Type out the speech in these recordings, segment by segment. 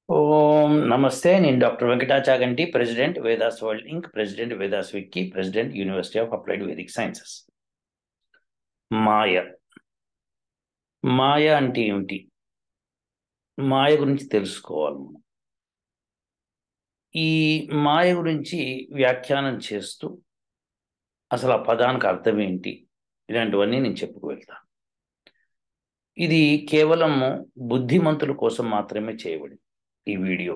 ఓం నమస్తే నేను doctor Venkata Chaganti president Vedas world inc president Vedas wiki president university of applied Vedic sciences మాయ మాయ అంటే ఏమిటి మాయ గురించి తెలుసుకోవాలి మనం ఈ మాయ గురించి వ్యాఖ్యానం చేస్తూ అసలు ఆ పదానికి అర్థం ఏంటి ఇలాంటివన్నీ నేను చెప్పుకు వెళ్తాను ఇది కేవలం బుద్ధిమంతుల కోసం మాత్రమే చేయబడింది ఈ వీడియో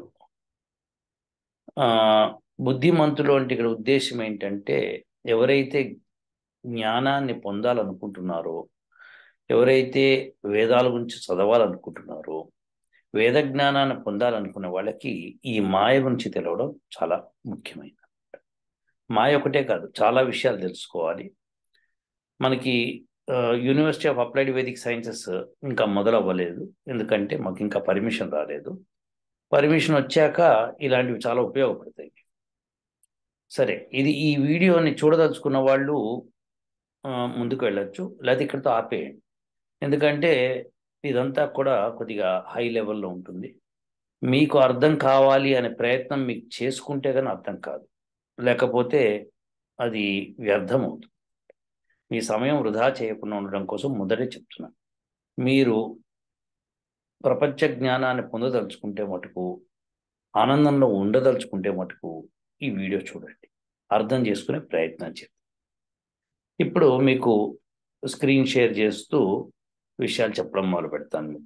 ఆ బుద్ధిమంతులు అంటే ఇక్కడ ఉద్దేశం ఏంటంటే ఎవరైతే జ్ఞానాన్ని పొందాలనుకుంటున్నారో ఎవరైతే వేదాల గురించి చదవాలనుకుంటున్నారో వేద జ్ఞానాన్ని పొందాలనుకునే వాళ్ళకి ఈ మాయ గురించి తెలవడం చాలా ముఖ్యమైనది మాయ ఒకటే కాదు చాలా విషయాలు తెలుసుకోవాలి మనకి university of applied Vedic sciences ఇంకా మొదలవ్వలేదు ఎందుకంటే మాకు ఇంకా పర్మిషన్ రాలేదు పర్మిషన్ వచ్చాక ఇలాంటివి చాలా ఉపయోగపడతాయి సరే ఇది ఈ వీడియోని చూడదలుచుకున్న వాళ్ళు ముందుకు వెళ్ళొచ్చు లేదా ఇక్కడితో ఆపేయండి ఎందుకంటే ఇదంతా కూడా కొద్దిగా హై లెవెల్లో ఉంటుంది మీకు అర్థం కావాలి అనే ప్రయత్నం మీకు చేసుకుంటే కానీ అర్థం కాదు లేకపోతే అది వ్యర్థం అవుతుంది మీ సమయం వృధా చేయకుండా ఉండడం కోసం మొదటే చెప్తున్నాను మీరు ప్రపంచ జ్ఞానాన్ని పొందదలుచుకుంటే మటుకు ఆనందంలో ఉండదలుచుకుంటే మటుకు ఈ వీడియో చూడండి అర్థం చేసుకునే ప్రయత్నం చేయండి ఇప్పుడు మీకు స్క్రీన్ షేర్ చేస్తూ విషయాలు చెప్పడం మొదలు పెడతాను మీకు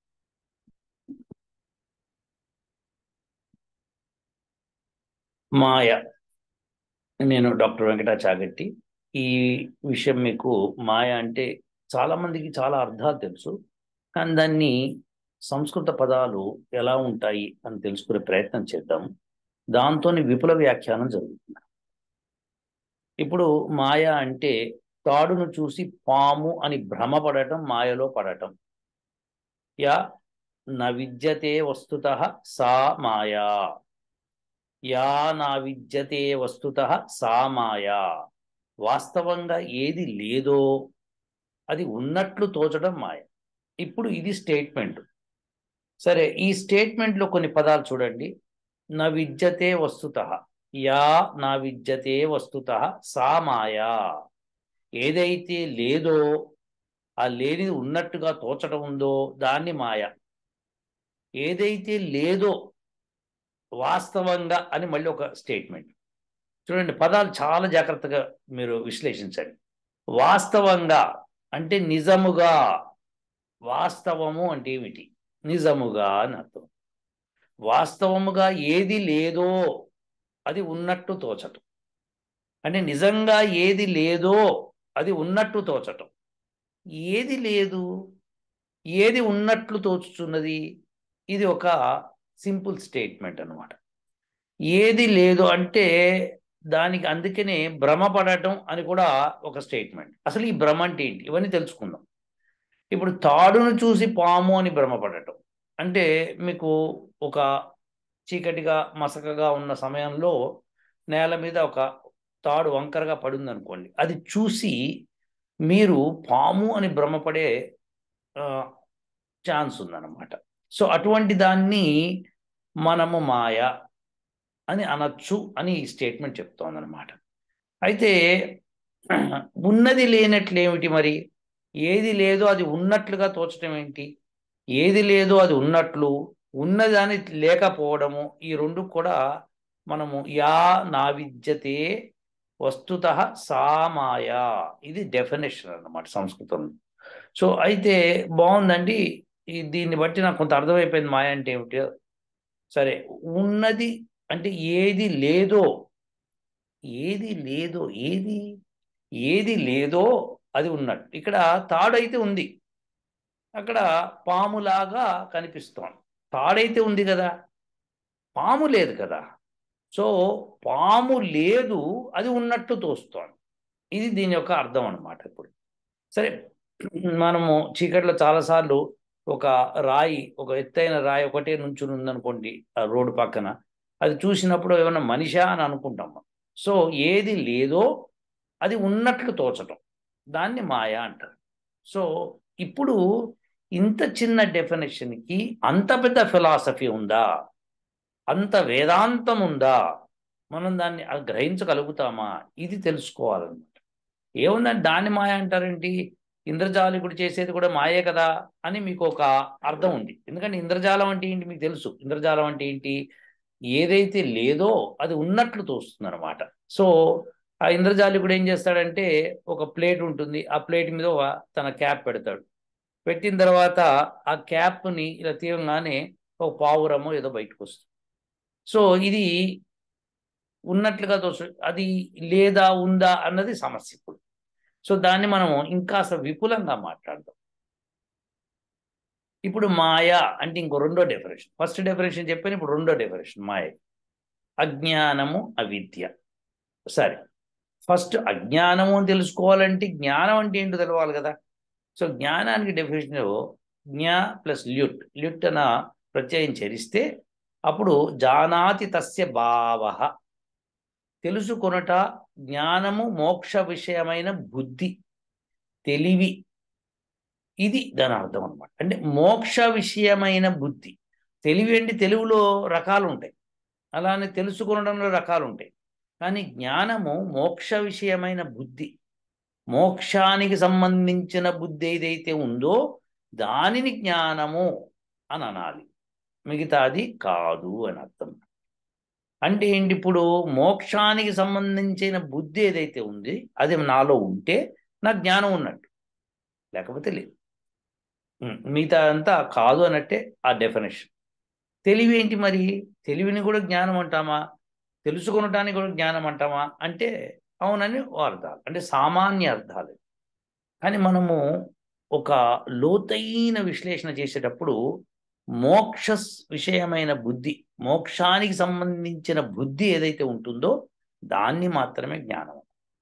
మాయ నేను డాక్టర్ వెంకటా చాగట్టి ఈ విషయం మీకు మాయ అంటే చాలామందికి చాలా అర్థాలు తెలుసు కానీ దాన్ని సంస్కృత పదాలు ఎలా ఉంటాయి అని తెలుసుకునే ప్రయత్నం చేద్దాం దాంతో విపుల వ్యాఖ్యానం జరుగుతుంది ఇప్పుడు మాయ అంటే తాడును చూసి పాము అని భ్రమపడటం మాయలో పడటం యా న విద్యతే వస్తుత సా మాయా యా నా విద్యతే వస్తుత సా మాయా వాస్తవంగా ఏది లేదో అది ఉన్నట్లు తోచడం మాయ ఇప్పుడు ఇది స్టేట్మెంట్ సరే ఈ స్టేట్మెంట్లో కొన్ని పదాలు చూడండి నా విద్యతే వస్తుత యా నా విద్యతే వస్తుత సా మాయా ఏదైతే లేదో ఆ లేనిది ఉన్నట్టుగా తోచడం ఉందో దాన్ని మాయ ఏదైతే లేదో వాస్తవంగా అని మళ్ళీ ఒక స్టేట్మెంట్ చూడండి పదాలు చాలా జాగ్రత్తగా మీరు విశ్లేషించండి వాస్తవంగా అంటే నిజముగా వాస్తవము అంటే ఏమిటి నిజముగా అని అర్థం వాస్తవముగా ఏది లేదో అది ఉన్నట్టు తోచటం అంటే నిజంగా ఏది లేదో అది ఉన్నట్టు తోచటం ఏది లేదు ఏది ఉన్నట్లు తోచుచున్నది ఇది ఒక సింపుల్ స్టేట్మెంట్ అనమాట ఏది లేదు అంటే దానికి అందుకనే భ్రమపడటం అని కూడా ఒక స్టేట్మెంట్ అసలు ఈ భ్రమ అంటే ఏంటి ఇవన్నీ తెలుసుకుందాం ఇప్పుడు తాడును చూసి పాము అని భ్రమపడటం అంటే మీకు ఒక చీకటిగా మసకగా ఉన్న సమయంలో నేల మీద ఒక తాడు వంకరగా పడింది అనుకోండి అది చూసి మీరు పాము అని భ్రమపడే ఛాన్స్ ఉందన్నమాట సో అటువంటి దాన్ని మనము మాయ అని అనొచ్చు అని ఈ స్టేట్మెంట్ చెప్తోందనమాట అయితే ఉన్నది లేనట్లేమిటి మరి ఏది లేదో అది ఉన్నట్లుగా తోచడం ఏంటి ఏది లేదో అది ఉన్నట్లు ఉన్నదాని లేకపోవడము ఈ రెండు కూడా మనము యా నా విద్యతే వస్తుత సామాయా ఇది డెఫినేషన్ అన్నమాట సంస్కృతంలో సో అయితే బాగుందండి దీన్ని బట్టి నాకు కొంత అర్థమైపోయింది మాయ అంటే ఏమిటి సరే ఉన్నది అంటే ఏది లేదో ఏది లేదో ఏది ఏది లేదో అది ఉన్నట్టు ఇక్కడ తాడైతే ఉంది అక్కడ పాములాగా కనిపిస్తోంది తాడైతే ఉంది కదా పాము లేదు కదా సో పాము లేదు అది ఉన్నట్టు తోస్తోంది ఇది దీని యొక్క అర్థం అనమాట ఇప్పుడు సరే మనము చీకట్లో చాలాసార్లు ఒక రాయి ఒక ఎత్తైన రాయి ఒకటే నుంచుని ఉందనుకోండి ఆ రోడ్డు పక్కన అది చూసినప్పుడు ఏమైనా మనిషా అని అనుకుంటాం సో ఏది లేదో అది ఉన్నట్లు తోచటం దాన్ని మాయ అంటారు సో ఇప్పుడు ఇంత చిన్న డెఫినేషన్కి అంత పెద్ద ఫిలాసఫీ ఉందా అంత వేదాంతం ఉందా మనం దాన్ని అది గ్రహించగలుగుతామా ఇది తెలుసుకోవాలన్నమాట ఏముందంటే దాన్ని మాయ అంటారేంటి ఇంద్రజాలికుడు చేసేది కూడా మాయే కదా అని మీకు ఒక అర్థం ఉంది ఎందుకంటే ఇంద్రజాలం అంటే ఏంటి మీకు తెలుసు ఇంద్రజాలం అంటే ఏంటి ఏదైతే లేదో అది ఉన్నట్లు తోస్తుంది అనమాట సో ఆ ఇంద్రజాలికుడు ఏం చేస్తాడంటే ఒక ప్లేట్ ఉంటుంది ఆ ప్లేట్ మీద ఒక తన క్యాప్ పెడతాడు పెట్టిన తర్వాత ఆ క్యాప్ని ఇలా తీయగానే ఒక పావురమో ఏదో బయటకు వస్తుంది సో ఇది ఉన్నట్లుగా తోచు అది లేదా ఉందా అన్నది సమస్య ఇప్పుడు సో దాన్ని మనం ఇంకాస్త విపులంగా మాట్లాడదాం ఇప్పుడు మాయ అంటే ఇంకో రెండో డెఫినేషన్ ఫస్ట్ డెఫినేషన్ చెప్పాను ఇప్పుడు రెండో డెఫినేషన్ మాయ అజ్ఞానము అవిద్య సరే ఫస్ట్ అజ్ఞానము అని తెలుసుకోవాలంటే జ్ఞానం అంటే ఏంటో తెలవాలి కదా సో జ్ఞానానికి డెఫినేషన్ జ్ఞా ప్లస్ ల్యుట్ ల్యుట్ అన్న ప్రత్యయం చేరిస్తే అప్పుడు జానాతి తస్య భావ తెలుసుకొనట జ్ఞానము మోక్ష విషయమైన బుద్ధి తెలివి ఇది దాని అర్థం అనమాట అంటే మోక్ష విషయమైన బుద్ధి తెలివి అంటే తెలుగులో రకాలు ఉంటాయి అలానే తెలుసుకొనడంలో రకాలు ఉంటాయి కానీ జ్ఞానము మోక్ష విషయమైన బుద్ధి మోక్షానికి సంబంధించిన బుద్ధి ఏదైతే ఉందో దానిని జ్ఞానము అని అనాలి మిగతాది కాదు అని అర్థం అంటే ఏంటి ఇప్పుడు మోక్షానికి సంబంధించిన బుద్ధి ఏదైతే ఉంది అది నాలో ఉంటే నాకు జ్ఞానం ఉన్నట్టు లేకపోతే లేదు మిగతా అంతా కాదు అన్నట్టే ఆ డెఫినేషన్ తెలివి ఏంటి మరి తెలివిని కూడా జ్ఞానం అంటామా తెలుసుకొనటానికి కూడా జ్ఞానం అంటామా అంటే అవునని అర్థాలు అంటే సామాన్య అర్థాలు కానీ మనము ఒక లోతైన విశ్లేషణ చేసేటప్పుడు మోక్ష విషయమైన బుద్ధి మోక్షానికి సంబంధించిన బుద్ధి ఏదైతే ఉంటుందో దాన్ని మాత్రమే జ్ఞానం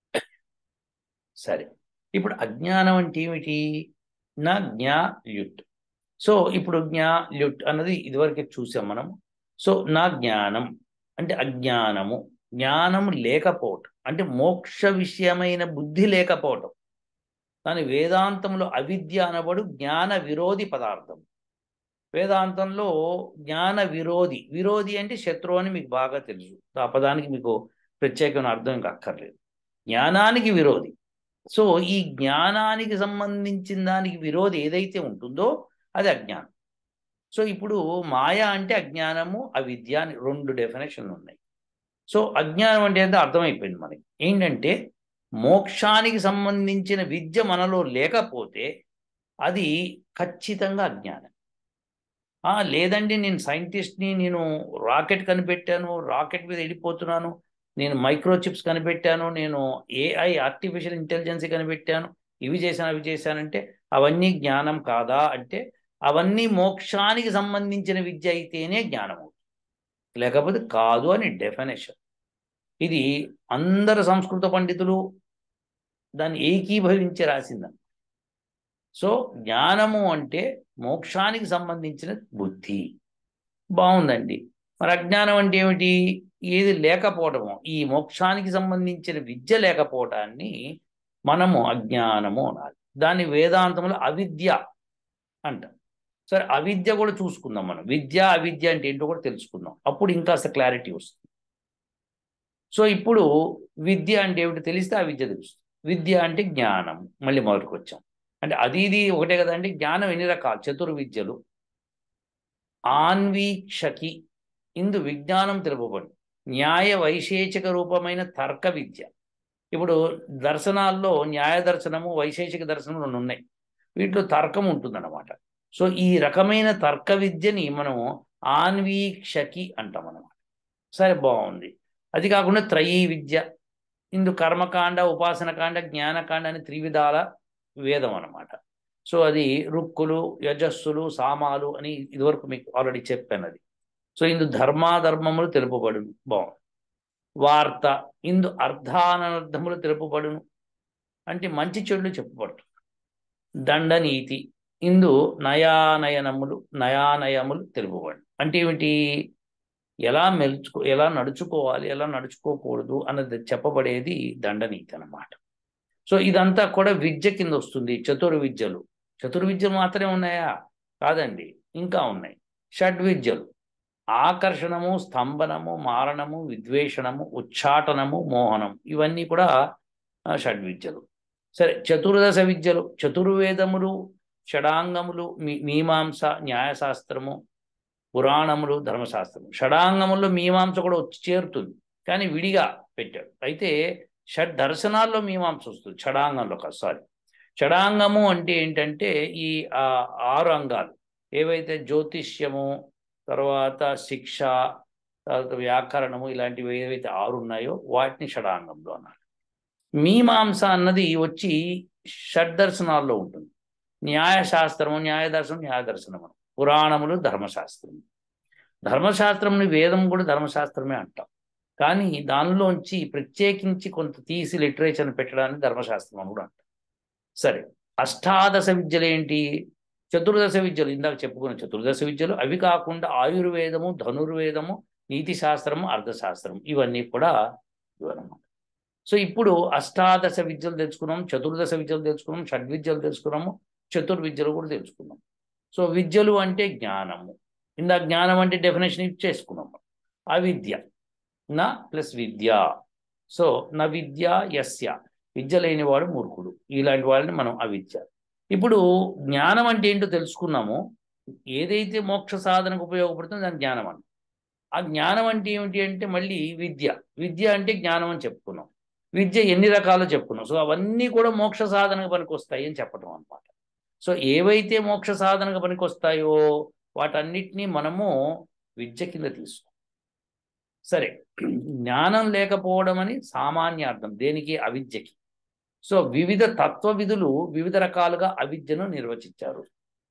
సరే ఇప్పుడు అజ్ఞానం అంటే ఏమిటి నా జ్ఞా ల్యుట్ సో ఇప్పుడు జ్ఞా ల్యుట్ అన్నది ఇదివరకే చూసాం మనం సో నా జ్ఞానం అంటే అజ్ఞానము జ్ఞానం లేకపోవటం అంటే మోక్ష విషయమైన బుద్ధి లేకపోవటం దాని వేదాంతంలో అవిద్య అనబడు జ్ఞాన విరోధి పదార్థం వేదాంతంలో జ్ఞాన విరోధి విరోధి అంటే శత్రువు అని మీకు బాగా తెలుసు ఆ పదానికి మీకు ప్రత్యేకమైన అర్థం ఇంకా అక్కర్లేదు జ్ఞానానికి విరోధి సో ఈ జ్ఞానానికి సంబంధించిన దానికి విరోధి ఏదైతే ఉంటుందో అది అజ్ఞానం సో ఇప్పుడు మాయ అంటే అజ్ఞానము అవిద్య అని రెండు డెఫినేషన్లు ఉన్నాయి సో అజ్ఞానం అంటే అయితే అర్థమైపోయింది మనకి ఏంటంటే మోక్షానికి సంబంధించిన విద్య మనలో లేకపోతే అది ఖచ్చితంగా అజ్ఞానం లేదండి నేను సైంటిస్ట్ని నేను రాకెట్ కనిపెట్టాను రాకెట్ మీద వెళ్ళిపోతున్నాను నేను మైక్రో చిప్స్ కనిపెట్టాను నేను ఏఐ ఆర్టిఫిషియల్ ఇంటెలిజెన్స్ కనిపెట్టాను ఇవి చేశాను అవి చేశానంటే అవన్నీ జ్ఞానం కాదా అంటే అవన్నీ మోక్షానికి సంబంధించిన విద్య అయితేనే జ్ఞానం అవుతుంది లేకపోతే కాదు అని డెఫినేషన్ ఇది అందరు సంస్కృత పండితులు దాన్ని ఏకీభవించి రాసిందని సో జ్ఞానము అంటే మోక్షానికి సంబంధించిన బుద్ధి బాగుందండి మరి అజ్ఞానం అంటే ఏమిటి ఏది లేకపోవడము ఈ మోక్షానికి సంబంధించిన విద్య లేకపోవటాన్ని మనము అజ్ఞానము అనాలి దాన్ని వేదాంతంలో అవిద్య అంటాం సరే అవిద్య కూడా చూసుకుందాం మనం విద్య అవిద్య అంటే ఏంటో కూడా తెలుసుకుందాం అప్పుడు ఇంకాస్త క్లారిటీ వస్తుంది సో ఇప్పుడు విద్య అంటే ఏమిటి తెలిస్తే అవిద్య తెలుస్తుంది విద్య అంటే జ్ఞానం మళ్ళీ మొదటికి వచ్చాం అంటే అది ఇది ఒకటే కదండి జ్ఞానం ఎన్ని రకాలు చతుర్విద్యలు ఆన్వీక్షకి ఇందు విజ్ఞానం తెలుపబడి న్యాయ వైశేషిక రూపమైన తర్క విద్య ఇప్పుడు దర్శనాల్లో న్యాయ దర్శనము వైశేషిక దర్శనం రెండు ఉన్నాయి వీటిలో తర్కం ఉంటుందన్నమాట సో ఈ రకమైన తర్క విద్యని మనము ఆన్వీక్షకి అంటాం అన్నమాట సరే బాగుంది అది కాకుండా త్రయీ విద్య ఇందు కర్మకాండ ఉపాసనకాండ జ్ఞానకాండ అని త్రివిధాల వేదం అన్నమాట సో అది రుక్కులు యజస్సులు సామాలు అని ఇదివరకు మీకు ఆల్రెడీ చెప్పాను అది సో ఇందు ధర్మాధర్మములు తెలుపబడును బాగుంది వార్త ఇందు అర్ధానర్థములు తెలుపబడును అంటే మంచి చెడులు చెప్పబడు దండనీతి ఇందు నయానయనములు నయానయములు తెలుపబడు అంటే ఏమిటి ఎలా మెలుచుకో ఎలా నడుచుకోవాలి ఎలా నడుచుకోకూడదు అన్నది చెప్పబడేది దండనీతి అన్నమాట సో ఇదంతా కూడా విద్య కింద వస్తుంది చతుర్విద్యలు చతుర్విద్యలు మాత్రమే ఉన్నాయా కాదండి ఇంకా ఉన్నాయి షడ్విద్యలు ఆకర్షణము స్తంభనము మారణము విద్వేషణము ఉచ్చాటనము మోహనం ఇవన్నీ కూడా ఆ, షడ్విద్యలు సరే చతుర్దశ విద్యలు చతుర్వేదములు షడాంగములు మీ మీమాంస న్యాయశాస్త్రము పురాణములు ధర్మశాస్త్రము షడాంగముల్లో మీమాంస కూడా వచ్చి చేరుతుంది కానీ విడిగా పెట్టాడు అయితే షడ్ దర్శనాల్లో మీమాంస వస్తుంది షడాంగంలో కాదు సారీ షడాంగము అంటే ఏంటంటే ఈ ఆ, ఆరు అంగాలు ఏవైతే జ్యోతిష్యము తర్వాత శిక్ష తర్వాత వ్యాకరణము ఇలాంటివి ఏవైతే ఆరు ఉన్నాయో వాటిని షడాంగంలో అన్నారు మీమాంస అన్నది వచ్చి షడ్దర్శనాల్లో ఉంటుంది న్యాయశాస్త్రము న్యాయదర్శనం న్యాయదర్శనము పురాణములు ధర్మశాస్త్రము ధర్మశాస్త్రంని వేదం కూడా ధర్మశాస్త్రమే అంటాం కానీ దానిలోంచి ప్రత్యేకించి కొంత తీసి లిటరేచర్ని పెట్టడానికి ధర్మశాస్త్రం అని కూడా అంటాం సరే అష్టాదశ విద్యలు ఏంటి చతుర్దశ విద్యలు ఇందాక చెప్పుకున్న చతుర్దశ విద్యలు అవి కాకుండా ఆయుర్వేదము ధనుర్వేదము నీతి శాస్త్రము అర్థశాస్త్రము ఇవన్నీ కూడా ఇవన్నమాట సో ఇప్పుడు అష్టాదశ విద్యలు తెలుసుకున్నాం చతుర్దశ విద్యలు తెలుసుకున్నాం షడ్విద్యలు తెలుసుకున్నాము చతుర్విద్యలు కూడా తెలుసుకున్నాం సో విద్యలు అంటే జ్ఞానము ఇందా జ్ఞానం అంటే డెఫినేషన్ ఇచ్చేసుకున్నాము అవిద్య నా ప్లస్ విద్య సో నా విద్య యస్య విద్య లేనివాడు మూర్ఖుడు ఇలాంటి వాళ్ళని మనం అవిద్య ఇప్పుడు జ్ఞానం అంటే ఏంటో తెలుసుకున్నాము ఏదైతే మోక్ష సాధనకు ఉపయోగపడుతుందో దాని జ్ఞానం అని ఆ జ్ఞానం అంటే ఏమిటి అంటే మళ్ళీ విద్య విద్య అంటే జ్ఞానం అని చెప్పుకున్నాం విద్య ఎన్ని రకాలో చెప్పుకున్నాం సో అవన్నీ కూడా మోక్ష సాధనకు పనికి వస్తాయి అని చెప్పడం అనమాట సో ఏవైతే మోక్ష సాధనకు పనికి వస్తాయో వాటన్నిటినీ మనము విద్య కింద తీసుకో సరే జ్ఞానం లేకపోవడం అని సామాన్య అర్థం దేనికి అవిద్యకి సో వివిధ తత్వ విధులు వివిధ రకాలుగా అవిద్యను నిర్వచించారు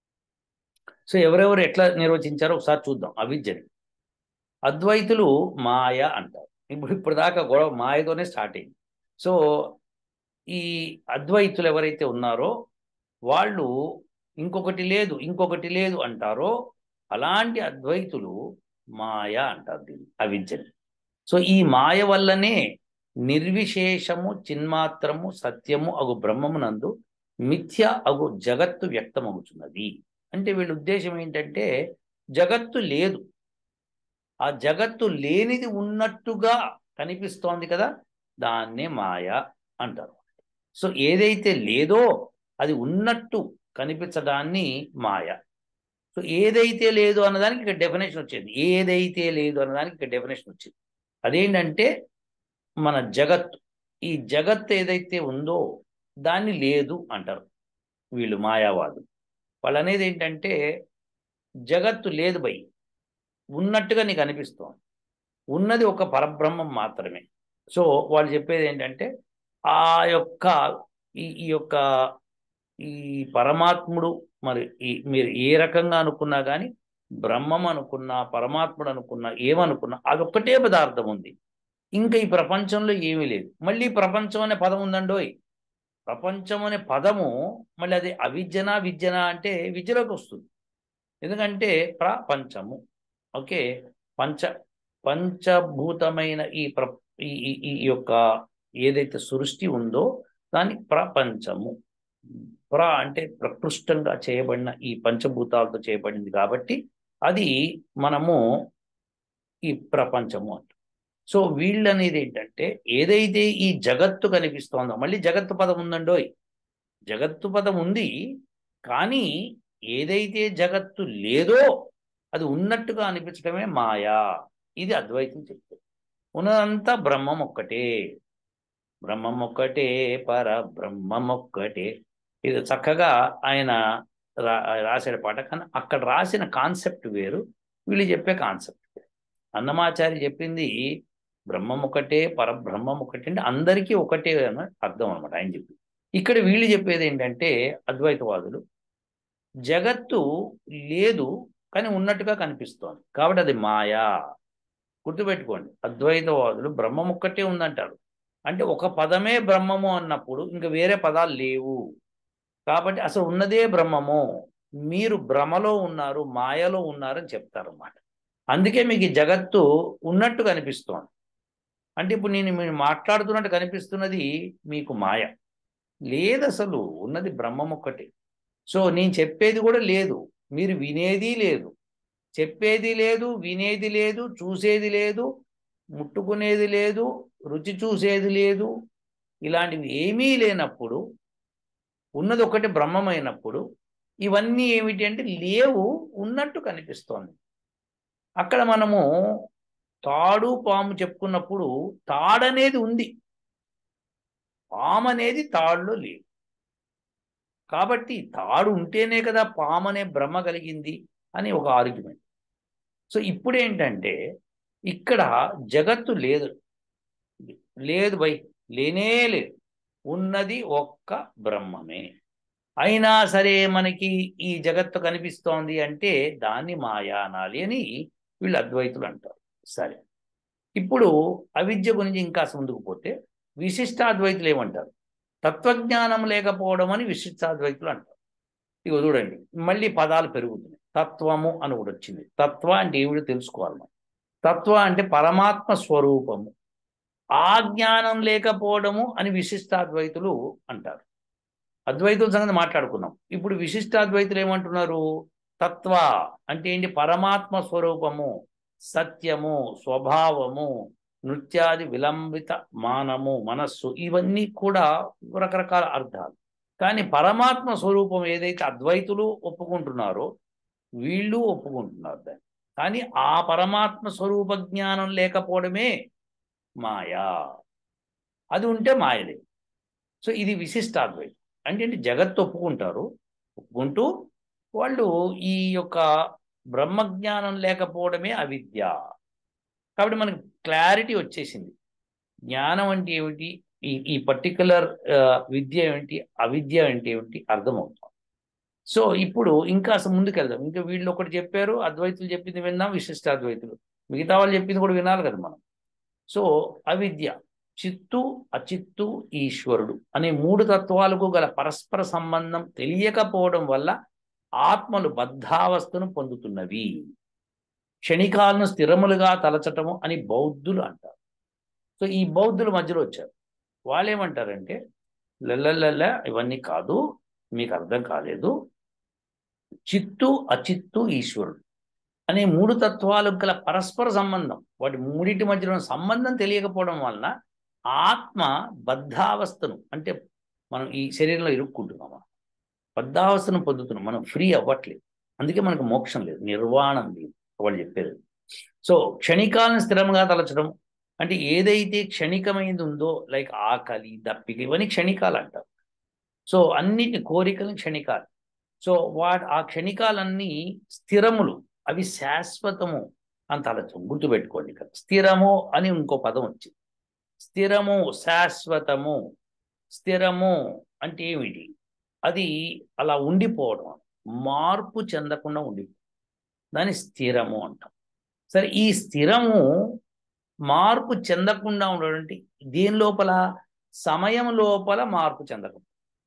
సో ఎవరెవరు ఎట్లా నిర్వచించారో ఒకసారి చూద్దాం అవిద్యని అద్వైతులు మాయ అంటారు ఇప్పుడు ఇప్పుడు దాకా గొడవ మాయతోనే స్టార్ట్ అయింది సో ఈ అద్వైతులు ఎవరైతే ఉన్నారో వాళ్ళు ఇంకొకటి లేదు ఇంకొకటి లేదు అంటారో అలాంటి అద్వైతులు మాయ అంటారు దీన్ని అవిద్యని సో ఈ మాయ వల్లనే నిర్విశేషము చిన్మాత్రము సత్యము అగు బ్రహ్మమునందు మిథ్య అగు జగత్తు వ్యక్తమవుతున్నది అంటే వీళ్ళ ఉద్దేశం ఏంటంటే జగత్తు లేదు ఆ జగత్తు లేనిది ఉన్నట్టుగా కనిపిస్తోంది కదా దాన్నే మాయ అంటారు సో ఏదైతే లేదో అది ఉన్నట్టు కనిపించడాన్ని మాయ సో ఏదైతే లేదు అన్నదానికి ఇక్కడ డెఫినేషన్ వచ్చింది ఏదైతే లేదు అన్నదానికి ఇక్కడ డెఫినేషన్ వచ్చింది అదేంటంటే మన జగత్తు ఈ జగత్ ఏదైతే ఉందో దాన్ని లేదు అంటారు వీళ్ళు మాయావాదులు వాళ్ళు అనేది ఏంటంటే జగత్తు లేదు బై ఉన్నట్టుగా నీకు అనిపిస్తోంది ఉన్నది ఒక పరబ్రహ్మం మాత్రమే సో వాళ్ళు చెప్పేది ఏంటంటే ఆ యొక్క ఈ ఈ యొక్క ఈ పరమాత్ముడు మరి ఈ మీరు ఏ రకంగా అనుకున్నా కానీ బ్రహ్మం అనుకున్నా పరమాత్ముడు అనుకున్నా ఏమనుకున్నా అదొక్కటే పదార్థం ఉంది ఇంకా ఈ ప్రపంచంలో ఏమీ లేదు మళ్ళీ ప్రపంచం అనే పదం ఉందండోయ్ ప్రపంచం అనే పదము మళ్ళీ అది అవిద్యనా విద్యనా అంటే విద్యలోకి వస్తుంది ఎందుకంటే ప్రపంచము ఓకే పంచ పంచభూతమైన ఈ ప్ర ఈ ఈ- ఈ యొక్క ఏదైతే సృష్టి ఉందో దాని ప్రపంచము ప్ర అంటే ప్రకృష్టంగా చేయబడిన ఈ పంచభూతాలతో చేయబడింది కాబట్టి అది మనము ఈ ప్రపంచము అంట సో వీళ్ళు అనేది ఏంటంటే ఏదైతే ఈ జగత్తు కనిపిస్తోందో మళ్ళీ జగత్తు పదం ఉందండోయ్ జగత్తు పదం ఉంది కానీ ఏదైతే జగత్తు లేదో అది ఉన్నట్టుగా అనిపించడమే మాయా ఇది అద్వైతం చెప్తుంది ఉన్నదంతా బ్రహ్మం ఒక్కటే బ్రహ్మం ఒక్కటే పర బ్రహ్మం ఒక్కటే ఇది చక్కగా ఆయన రా రాశాడు పాట కానీ అక్కడ రాసిన కాన్సెప్ట్ వేరు వీళ్ళు చెప్పే కాన్సెప్ట్ వేరు అన్నమాచారి చెప్పింది బ్రహ్మం ఒకటే పరబ్రహ్మం ఒకటే అంటే అందరికీ ఒకటే అని అర్థం అనమాట ఆయన చెప్పి ఇక్కడ వీళ్ళు చెప్పేది ఏంటంటే అద్వైతవాదులు జగత్తు లేదు కానీ ఉన్నట్టుగా కనిపిస్తోంది కాబట్టి అది మాయా గుర్తుపెట్టుకోండి అద్వైతవాదులు బ్రహ్మం ఒక్కటే ఉందంటారు అంటే ఒక పదమే బ్రహ్మము అన్నప్పుడు ఇంకా వేరే పదాలు లేవు కాబట్టి అసలు ఉన్నదే బ్రహ్మము మీరు భ్రమలో ఉన్నారు మాయలో ఉన్నారని చెప్తారు అన్నమాట అందుకే మీకు ఈ జగత్తు ఉన్నట్టు కనిపిస్తోంది అంటే ఇప్పుడు నేను మీరు మాట్లాడుతున్నట్టు కనిపిస్తున్నది మీకు మాయ లేదు అసలు ఉన్నది బ్రహ్మం ఒక్కటే సో నేను చెప్పేది కూడా లేదు మీరు వినేది లేదు చెప్పేది లేదు వినేది లేదు చూసేది లేదు ముట్టుకునేది లేదు రుచి చూసేది లేదు ఇలాంటివి ఏమీ లేనప్పుడు ఉన్నది ఒకటి బ్రహ్మమైనప్పుడు ఇవన్నీ ఏమిటి అంటే లేవు ఉన్నట్టు కనిపిస్తోంది అక్కడ మనము తాడు పాము చెప్పుకున్నప్పుడు తాడనేది ఉంది పాము అనేది తాడులో లేదు కాబట్టి తాడు ఉంటేనే కదా పాము అనే భ్రమ కలిగింది అని ఒక ఆర్గ్యుమెంట్ సో ఇప్పుడు ఏంటంటే ఇక్కడ జగత్తు లేదు లేదు బై లేనే లేదు ఉన్నది ఒక్క బ్రహ్మమే అయినా సరే మనకి ఈ జగత్తు కనిపిస్తోంది అంటే దాన్ని మాయా అనాలి అని వీళ్ళు అద్వైతులు అంటారు సరే ఇప్పుడు అవిద్య గురించి ఇంకా ముందుకు పోతే విశిష్టాద్వైతులు ఏమంటారు తత్వజ్ఞానం లేకపోవడం అని విశిష్టాద్వైతులు అంటారు ఇక చూడండి మళ్ళీ పదాలు పెరుగుతున్నాయి తత్వము అని కూడా వచ్చింది తత్వ అంటే ఏమిటో తెలుసుకోవాలి మనం తత్వ అంటే పరమాత్మ స్వరూపము ఆ జ్ఞానం లేకపోవడము అని విశిష్టాద్వైతులు అంటారు అద్వైతుల సంగతి మాట్లాడుకున్నాం ఇప్పుడు విశిష్టాద్వైతులు ఏమంటున్నారు తత్వ అంటే ఏంటి పరమాత్మ స్వరూపము సత్యము స్వభావము నృత్యాది విలంబిత మానము మనస్సు ఇవన్నీ కూడా రకరకాల అర్థాలు కానీ పరమాత్మ స్వరూపం ఏదైతే అద్వైతులు ఒప్పుకుంటున్నారో వీళ్ళు ఒప్పుకుంటున్నారు దాన్ని కానీ ఆ పరమాత్మ స్వరూప జ్ఞానం లేకపోవడమే మాయా అది ఉంటే మాయలే సో ఇది విశిష్టాద్వైతం అంటే ఏంటి జగత్తు ఒప్పుకుంటారు ఒప్పుకుంటూ వాళ్ళు ఈ యొక్క బ్రహ్మజ్ఞానం లేకపోవడమే అవిద్య కాబట్టి మనకి క్లారిటీ వచ్చేసింది జ్ఞానం అంటే ఏమిటి ఈ ఈ పర్టికులర్ విద్య ఏమిటి అవిద్య అంటే ఏమిటి అర్థమవుతాం సో ఇప్పుడు ఇంకా అసలు ముందుకెళ్దాం ఇంకా వీళ్ళు ఒకటి చెప్పారు అద్వైతులు చెప్పింది విన్నాం విశిష్టాద్వైతులు మిగతా వాళ్ళు చెప్పింది కూడా వినాలి కదా మనం సో అవిద్య చిత్తు అచిత్తు ఈశ్వరుడు అనే మూడు తత్వాలకు గల పరస్పర సంబంధం తెలియకపోవడం వల్ల ఆత్మలు బద్ధావస్థను పొందుతున్నవి క్షణికాలను స్థిరములుగా తలచటము అని బౌద్ధులు అంటారు సో ఈ బౌద్ధుల మధ్యలో వచ్చారు వాళ్ళు ఏమంటారంటే లెల్లెల్ల ఇవన్నీ కాదు మీకు అర్థం కాలేదు చిత్తు అచిత్తు ఈశ్వరుడు అనే మూడు తత్వాలకు గల పరస్పర సంబంధం వాటి మూడింటి మధ్యలో సంబంధం తెలియకపోవడం వలన ఆత్మ బద్ధావస్థను అంటే మనం ఈ శరీరంలో ఇరుక్కుంటున్నాం బద్ధావస్థను పొందుతున్నాం మనం ఫ్రీ అవ్వట్లేదు అందుకే మనకు మోక్షం లేదు నిర్వాణం లేదు వాళ్ళు చెప్పేది సో క్షణికాలను స్థిరంగా తలచడం అంటే ఏదైతే క్షణికమైంది ఉందో లైక్ ఆకలి దప్పిక ఇవన్నీ క్షణికాలు అంటారు సో అన్నిటి కోరికలు క్షణికాలు సో వాటి ఆ క్షణికాలన్నీ స్థిరములు అవి శాశ్వతము అని తలచం గుర్తుపెట్టుకోండి ఇక్కడ స్థిరము అని ఇంకో పదం వచ్చింది స్థిరము శాశ్వతము స్థిరము అంటే ఏమిటి అది అలా ఉండిపోవడం మార్పు చెందకుండా ఉండిపోవడం దాన్ని స్థిరము అంటాం సరే ఈ స్థిరము మార్పు చెందకుండా ఉండడం దేని లోపల సమయం లోపల మార్పు చెందకుండా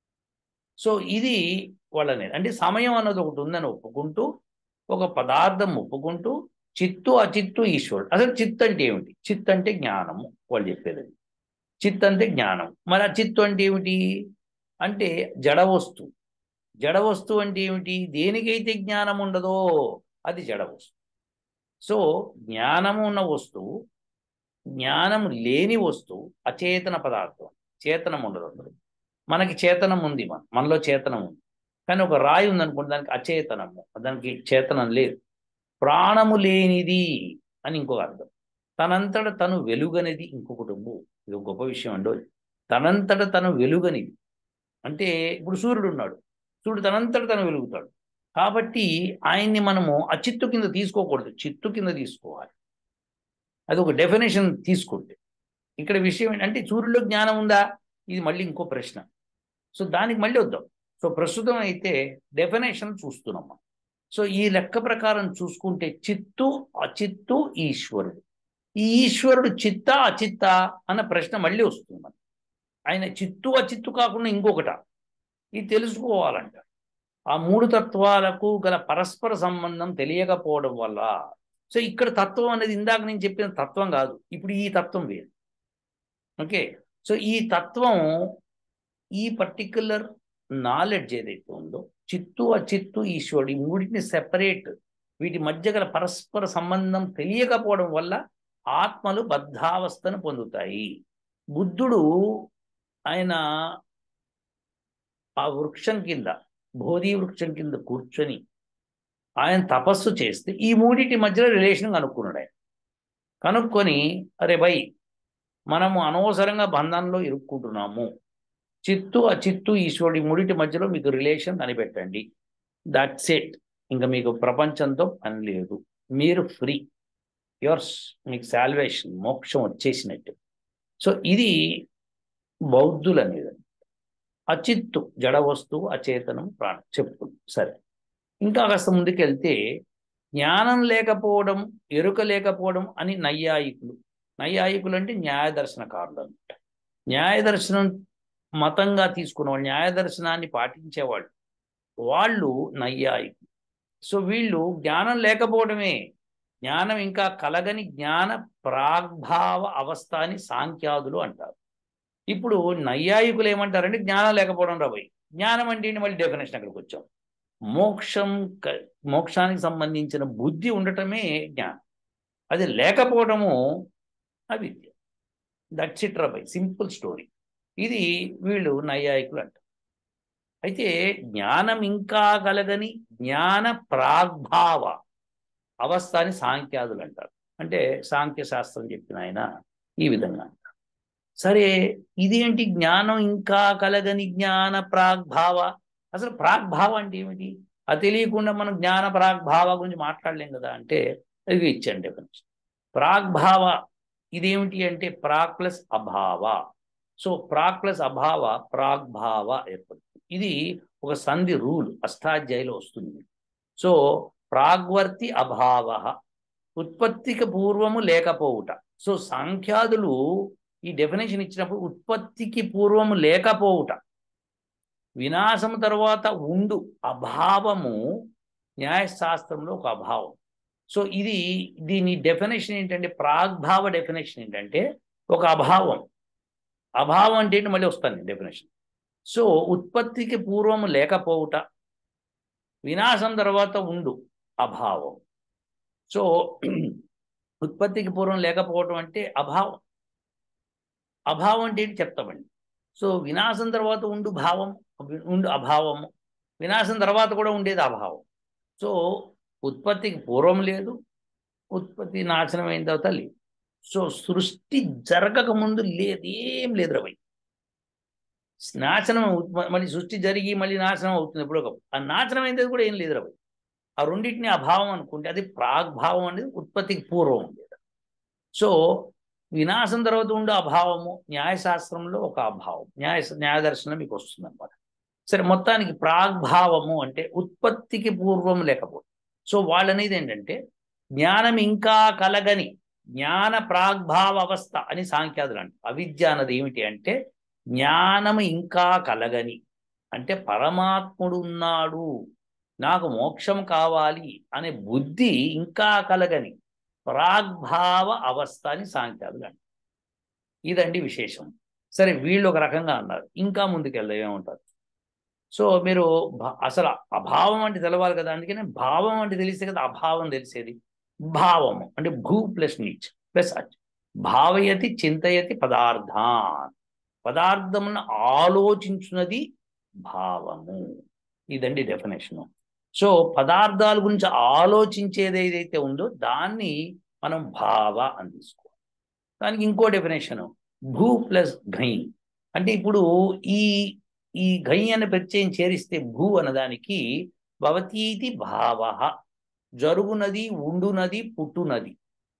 సో ఇది వాళ్ళని అంటే సమయం అన్నది ఒకటి ఉందని ఒప్పుకుంటూ ఒక పదార్థం ఒప్పుకుంటూ చిత్తు అచిత్తు ఈశ్వరుడు అసలు చిత్ అంటే ఏమిటి చిత్ అంటే జ్ఞానము వాళ్ళు చెప్పేది చిత్ అంటే జ్ఞానం మరి ఆ చిత్తు అంటే ఏమిటి అంటే జడ వస్తువు జడ వస్తువు అంటే ఏమిటి దేనికైతే జ్ఞానం ఉండదో అది జడ వస్తువు సో జ్ఞానము ఉన్న వస్తువు జ్ఞానం లేని వస్తువు అచేతన పదార్థం చేతనం ఉండదు అందులో మనకి చేతనం ఉంది మన మనలో చేతనం ఉంది కానీ ఒక రాయి ఉందనుకోండి దానికి అచేతనము దానికి చేతనం లేదు ప్రాణము లేనిది అని ఇంకొక అర్థం తనంతట తను వెలుగనిది ఇంకొకటి ఉంది ఇది ఒక గొప్ప విషయం అండి తనంతట తను వెలుగనిది అంటే ఇప్పుడు సూర్యుడు ఉన్నాడు సూర్యుడు తనంతట తను వెలుగుతాడు కాబట్టి ఆయన్ని మనము అచిత్తు కింద తీసుకోకూడదు చిత్తు కింద తీసుకోవాలి అది ఒక డెఫినేషన్ తీసుకుంటే ఇక్కడ విషయం ఏంటంటే సూర్యుడిలో జ్ఞానం ఉందా ఇది మళ్ళీ ఇంకో ప్రశ్న సో దానికి మళ్ళీ వద్దాం సో ప్రస్తుతం అయితే డెఫినేషన్ చూస్తున్నాం సో ఈ లెక్క ప్రకారం చూసుకుంటే చిత్తు అచిత్తు ఈశ్వరుడు ఈ ఈశ్వరుడు చిత్త అచిత్త అన్న ప్రశ్న మళ్ళీ వస్తుంది మనకి ఆయన చిత్తు అచిత్తు కాకుండా ఇంకొకట ఇది తెలుసుకోవాలంట ఆ మూడు తత్వాలకు గల పరస్పర సంబంధం తెలియకపోవడం వల్ల సో ఇక్కడ తత్వం అనేది ఇందాక నేను చెప్పిన తత్వం కాదు ఇప్పుడు ఈ తత్వం వేరు ఓకే సో ఈ తత్వం ఈ పర్టిక్యులర్ నాలెడ్జ్ ఏదైతే ఉందో చిత్తు అచిత్తు ఈశ్వరుడు ఈ మూడింటిని సెపరేట్ వీటి మధ్య గల పరస్పర సంబంధం తెలియకపోవడం వల్ల ఆత్మలు బద్ధావస్థను పొందుతాయి బుద్ధుడు ఆయన ఆ వృక్షం కింద బోధి వృక్షం కింద కూర్చొని ఆయన తపస్సు చేస్తే ఈ మూడింటి మధ్యలో రిలేషన్ కనుక్కున్నాడు ఆయన కనుక్కొని అరే భయ్ మనము అనవసరంగా బంధంలో ఇరుక్కుంటున్నాము చిత్తు అచిత్తు ఈశ్వరుడి మూడింటి మధ్యలో మీకు రిలేషన్ కనిపెట్టండి దట్స్ ఇట్ ఇంకా మీకు ప్రపంచంతో పని లేదు మీరు ఫ్రీ యువర్స్ మీకు శాల్వేషన్ మోక్షం వచ్చేసినట్టు సో ఇది బౌద్ధులు అనేది అచిత్తు జడ వస్తువు అచేతనం ప్రాణం చెప్పు సరే ఇంకా కాస్త ముందుకెళ్తే జ్ఞానం లేకపోవడం ఎరుక లేకపోవడం అని నైయాయికులు నైయాయికులు అంటే న్యాయ దర్శనకారులు అనమాట న్యాయ దర్శనం మతంగా తీసుకున్నవాళ్ళు న్యాయ దర్శనాన్ని పాటించేవాళ్ళు వాళ్ళు నైయాయికులు సో వీళ్ళు జ్ఞానం లేకపోవడమే జ్ఞానం ఇంకా కలగని జ్ఞాన ప్రాగ్భావ అవస్థ అని సాంఖ్యాదులు అంటారు ఇప్పుడు నైయాయికులు ఏమంటారంటే జ్ఞానం లేకపోవడం రాబోయి జ్ఞానం అంటే ఏంటి? మళ్ళీ డెఫినేషన్ అక్కడికి వచ్చాం మోక్షం క- మోక్షానికి సంబంధించిన బుద్ధి ఉండటమే జ్ఞానం అది లేకపోవడము అవిద్య దట్స్ ఇట్ రబై సింపుల్ స్టోరీ ఇది వీళ్ళు నైయాయికులు అంటారు అయితే జ్ఞానం ఇంకా కలగని జ్ఞాన ప్రాగ్భావ అవస్థ అని సాంఖ్యాదులు అంటారు అంటే సాంఖ్య శాస్త్రం చెప్పిన ఆయన ఈ విధంగా అంటారు సరే ఇదేంటి జ్ఞానం ఇంకా కలగని జ్ఞాన ప్రాగ్భావ అసలు ప్రాగ్భావ అంటే ఏమిటి అది తెలియకుండా మనం జ్ఞాన ప్రాగ్భావ గురించి మాట్లాడలేం కదా అంటే అది ఇచ్చాను డెఫినేషన్ ప్రాగ్భావ ఇదేమిటి అంటే ప్రాక్ ప్లస్ అభావ సో ప్రాక్ ప్లస్ అభావ ప్రాగ్భావ ఏర్పడుతుంది ఇది ఒక సంధి రూల్ అష్టాధ్యాయులో వస్తుంది సో ప్రాగ్వర్తి అభావ ఉత్పత్తికి పూర్వము లేకపోవుట సో సాంఖ్యాదులు ఈ డెఫినేషన్ ఇచ్చినప్పుడు ఉత్పత్తికి పూర్వము లేకపోవుట వినాశం తర్వాత ఉండు అభావము న్యాయశాస్త్రంలో ఒక అభావం సో ఇది దీని డెఫినేషన్ ఏంటంటే ప్రాగ్భావ డెఫినేషన్ ఏంటంటే ఒక అభావం అభావం అంటే ఏంటి మళ్ళీ వస్తాను డెఫినేషన్ సో ఉత్పత్తికి పూర్వము లేకపోవుట వినాశం తర్వాత ఉండు అభావం సో ఉత్పత్తికి పూర్వం లేకపోవటం అంటే అభావం అభావం అంటే ఏంటి చెప్తామండి సో వినాశం తర్వాత ఉండు భావం ఉండు అభావము వినాశం తర్వాత కూడా ఉండేది అభావం సో ఉత్పత్తికి పూర్వం లేదు ఉత్పత్తి నాశనం అయిన తర్వాత లేదు సో సృష్టి జరగక ముందు లేదు ఏం లేదు రవై నాశనం అవుతు- మళ్ళీ సృష్టి జరిగి మళ్ళీ నాశనం అవుతుంది ఎప్పుడో ఒకప్పుడు. ఆ నాశనం అయినది కూడా ఏం లేదు రవై ఆ రెండింటిని అభావం అనుకుంటే అది ప్రాగ్భావం అనేది ఉత్పత్తికి పూర్వం ఉండేది సో వినాశం తర్వాత ఉండే అభావము న్యాయశాస్త్రంలో ఒక అభావం న్యాయ న్యాయదర్శనం మీకు వస్తుంది అనమాట సరే మొత్తానికి ప్రాగ్భావము అంటే ఉత్పత్తికి పూర్వం లేకపోతే సో వాళ్ళు అనేది ఏంటంటే జ్ఞానం ఇంకా కలగని జ్ఞాన ప్రాగ్భావ అవస్థ అని సాంఖ్యాదులు అంటారు అవిద్య అన్నది ఏమిటి అంటే జ్ఞానము ఇంకా కలగని అంటే పరమాత్ముడు ఉన్నాడు నాకు మోక్షం కావాలి అనే బుద్ధి ఇంకా కలగని ప్రాగ్భావ అవస్థ అని సాంఖ్యాదులు అంటారు ఇదండి విశేషం సరే వీళ్ళు ఒక రకంగా అన్నారు ఇంకా ముందుకెళ్దాం ఏమంటారు సో మీరు భ- అసలు అభావం అంటే తెలవాలి కదా అందుకనే భావం అంటే తెలిస్తే కదా అభావం తెలిసేది భావము అంటే భూ ప్లస్ నీచ్ ప్లస్ అచ్ భావయతి చింతయతి పదార్థాన్ పదార్థమును ఆలోచించున్నది భావము ఇదండి డెఫినేషను సో పదార్థాల గురించి ఆలోచించేది ఏదైతే ఉందో దాన్ని మనం భావ అని తీసుకోవాలి దానికి ఇంకో డెఫినేషన్ భూ ప్లస్ ఘై అంటే ఇప్పుడు ఈ ఈ ఘై అనే ప్రత్యయం చేరిస్తే భూ అన్నదానికి భవతీతి భావ జరుగునది ఉండునది పుట్టునది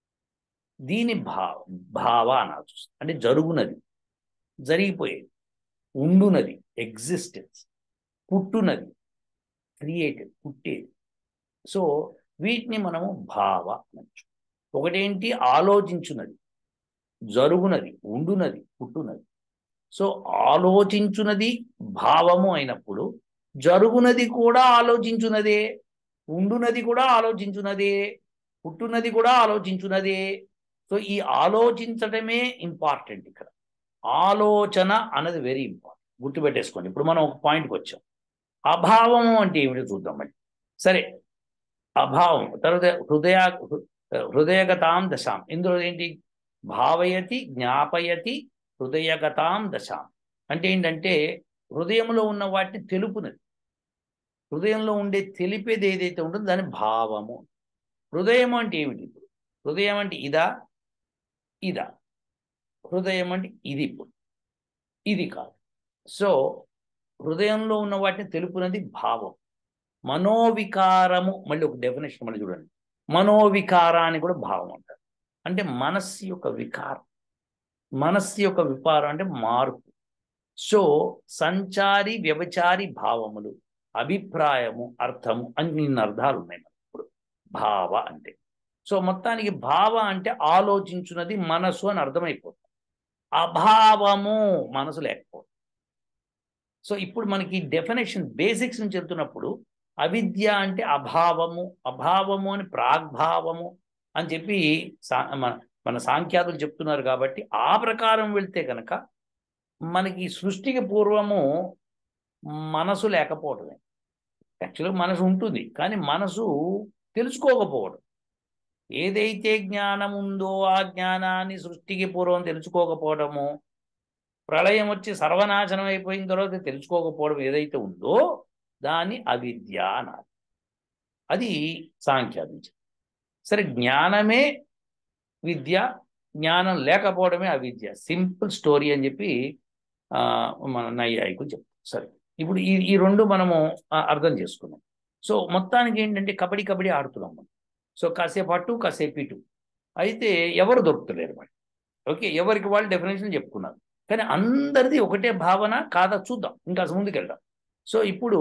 దీని భావ భావ అనాల్సి వస్తుంది అంటే జరుగునది జరిగిపోయేది ఉండునది ఎగ్జిస్టెన్స్ పుట్టునది క్రియేటెడ్ పుట్టేది సో వీటిని మనము భావ అనొచ్చు ఒకటేంటి ఆలోచించున్నది జరుగునది ఉండునది పుట్టునది సో ఆలోచించున్నది భావము అయినప్పుడు జరుగునది కూడా ఆలోచించున్నదే ఉండునది కూడా ఆలోచించున్నదే పుట్టునది కూడా ఆలోచించున్నదే సో ఈ ఆలోచించటమే ఇంపార్టెంట్ ఇక్కడ ఆలోచన అన్నది వెరీ ఇంపార్టెంట్ గుర్తుపెట్టేసుకోండి ఇప్పుడు మనం ఒక పాయింట్కి వచ్చాం అభావము అంటే ఏమిటో చూద్దాం మళ్ళీ సరే అభావం తర్వాత హృదయ హృదయగతాం దశాం ఇందులో ఏంటి భావయతి జ్ఞాపయతి హృదయగతాం దశాం అంటే ఏంటంటే హృదయంలో ఉన్న వాటిని తెలుపునది హృదయంలో ఉండే తెలిపేది ఏదైతే ఉంటుందో దాని భావము హృదయం అంటే ఏమిటి ఇప్పుడు హృదయం అంటే ఇదా ఇదా హృదయం అంటే ఇది ఇప్పుడు ఇది కాదు సో హృదయంలో ఉన్న వాటిని తెలుపునది భావం మనోవికారము మళ్ళీ ఒక డెఫినేషన్ మళ్ళీ చూడండి మనోవికారాన్ని కూడా భావం అంటారు అంటే మనస్సు యొక్క వికారం మనస్సు యొక్క వికారం అంటే మార్పు సో సంచారి వ్యవచారి భావములు అభిప్రాయము అర్థము అని నిన్న అర్థాలు ఉన్నాయి మనకు ఇప్పుడు భావ అంటే సో మొత్తానికి భావ అంటే ఆలోచించున్నది మనసు అని అర్థమైపోతుంది అభావము మనసు లేకపోవడం సో ఇప్పుడు మనకి డెఫినేషన్ బేసిక్స్ నుంచి వెళ్తున్నప్పుడు అవిద్య అంటే అభావము అభావము అని ప్రాగ్భావము అని చెప్పి సా మన మన సాంఖ్యాతులు చెప్తున్నారు కాబట్టి ఆ ప్రకారం వెళ్తే కనుక మనకి సృష్టికి పూర్వము మనసు లేకపోవడమే యాక్చువల్గా మనసు ఉంటుంది కానీ మనసు తెలుసుకోకపోవడం ఏదైతే జ్ఞానం ఉందో ఆ జ్ఞానాన్ని సృష్టికి పూర్వం తెలుసుకోకపోవడము ప్రళయం వచ్చి సర్వనాశనం అయిపోయిన తర్వాత తెలుసుకోకపోవడం ఏదైతే ఉందో దాన్ని అవిద్య అన్నారు అది సాంఖ్యాదించం సరే జ్ఞానమే విద్య జ్ఞానం లేకపోవడమే అవిద్య సింపుల్ స్టోరీ అని చెప్పి మన నైయాయికులు చెప్తారు సరే ఇప్పుడు ఈ ఈ రెండు మనము అర్థం చేసుకున్నాం సో మొత్తానికి ఏంటంటే కబడ్డీ కబడ్డీ ఆడుతున్నాం మనం సో కాసేపు అటు కాసేపు ఇటు అయితే ఎవరు దొరుకుతలేరు మరి ఓకే ఎవరికి వాళ్ళు డెఫినేషన్ చెప్పుకున్నారు కానీ అందరిది ఒకటే భావన కాదా చూద్దాం ఇంకా ముందుకెళ్దాం సో ఇప్పుడు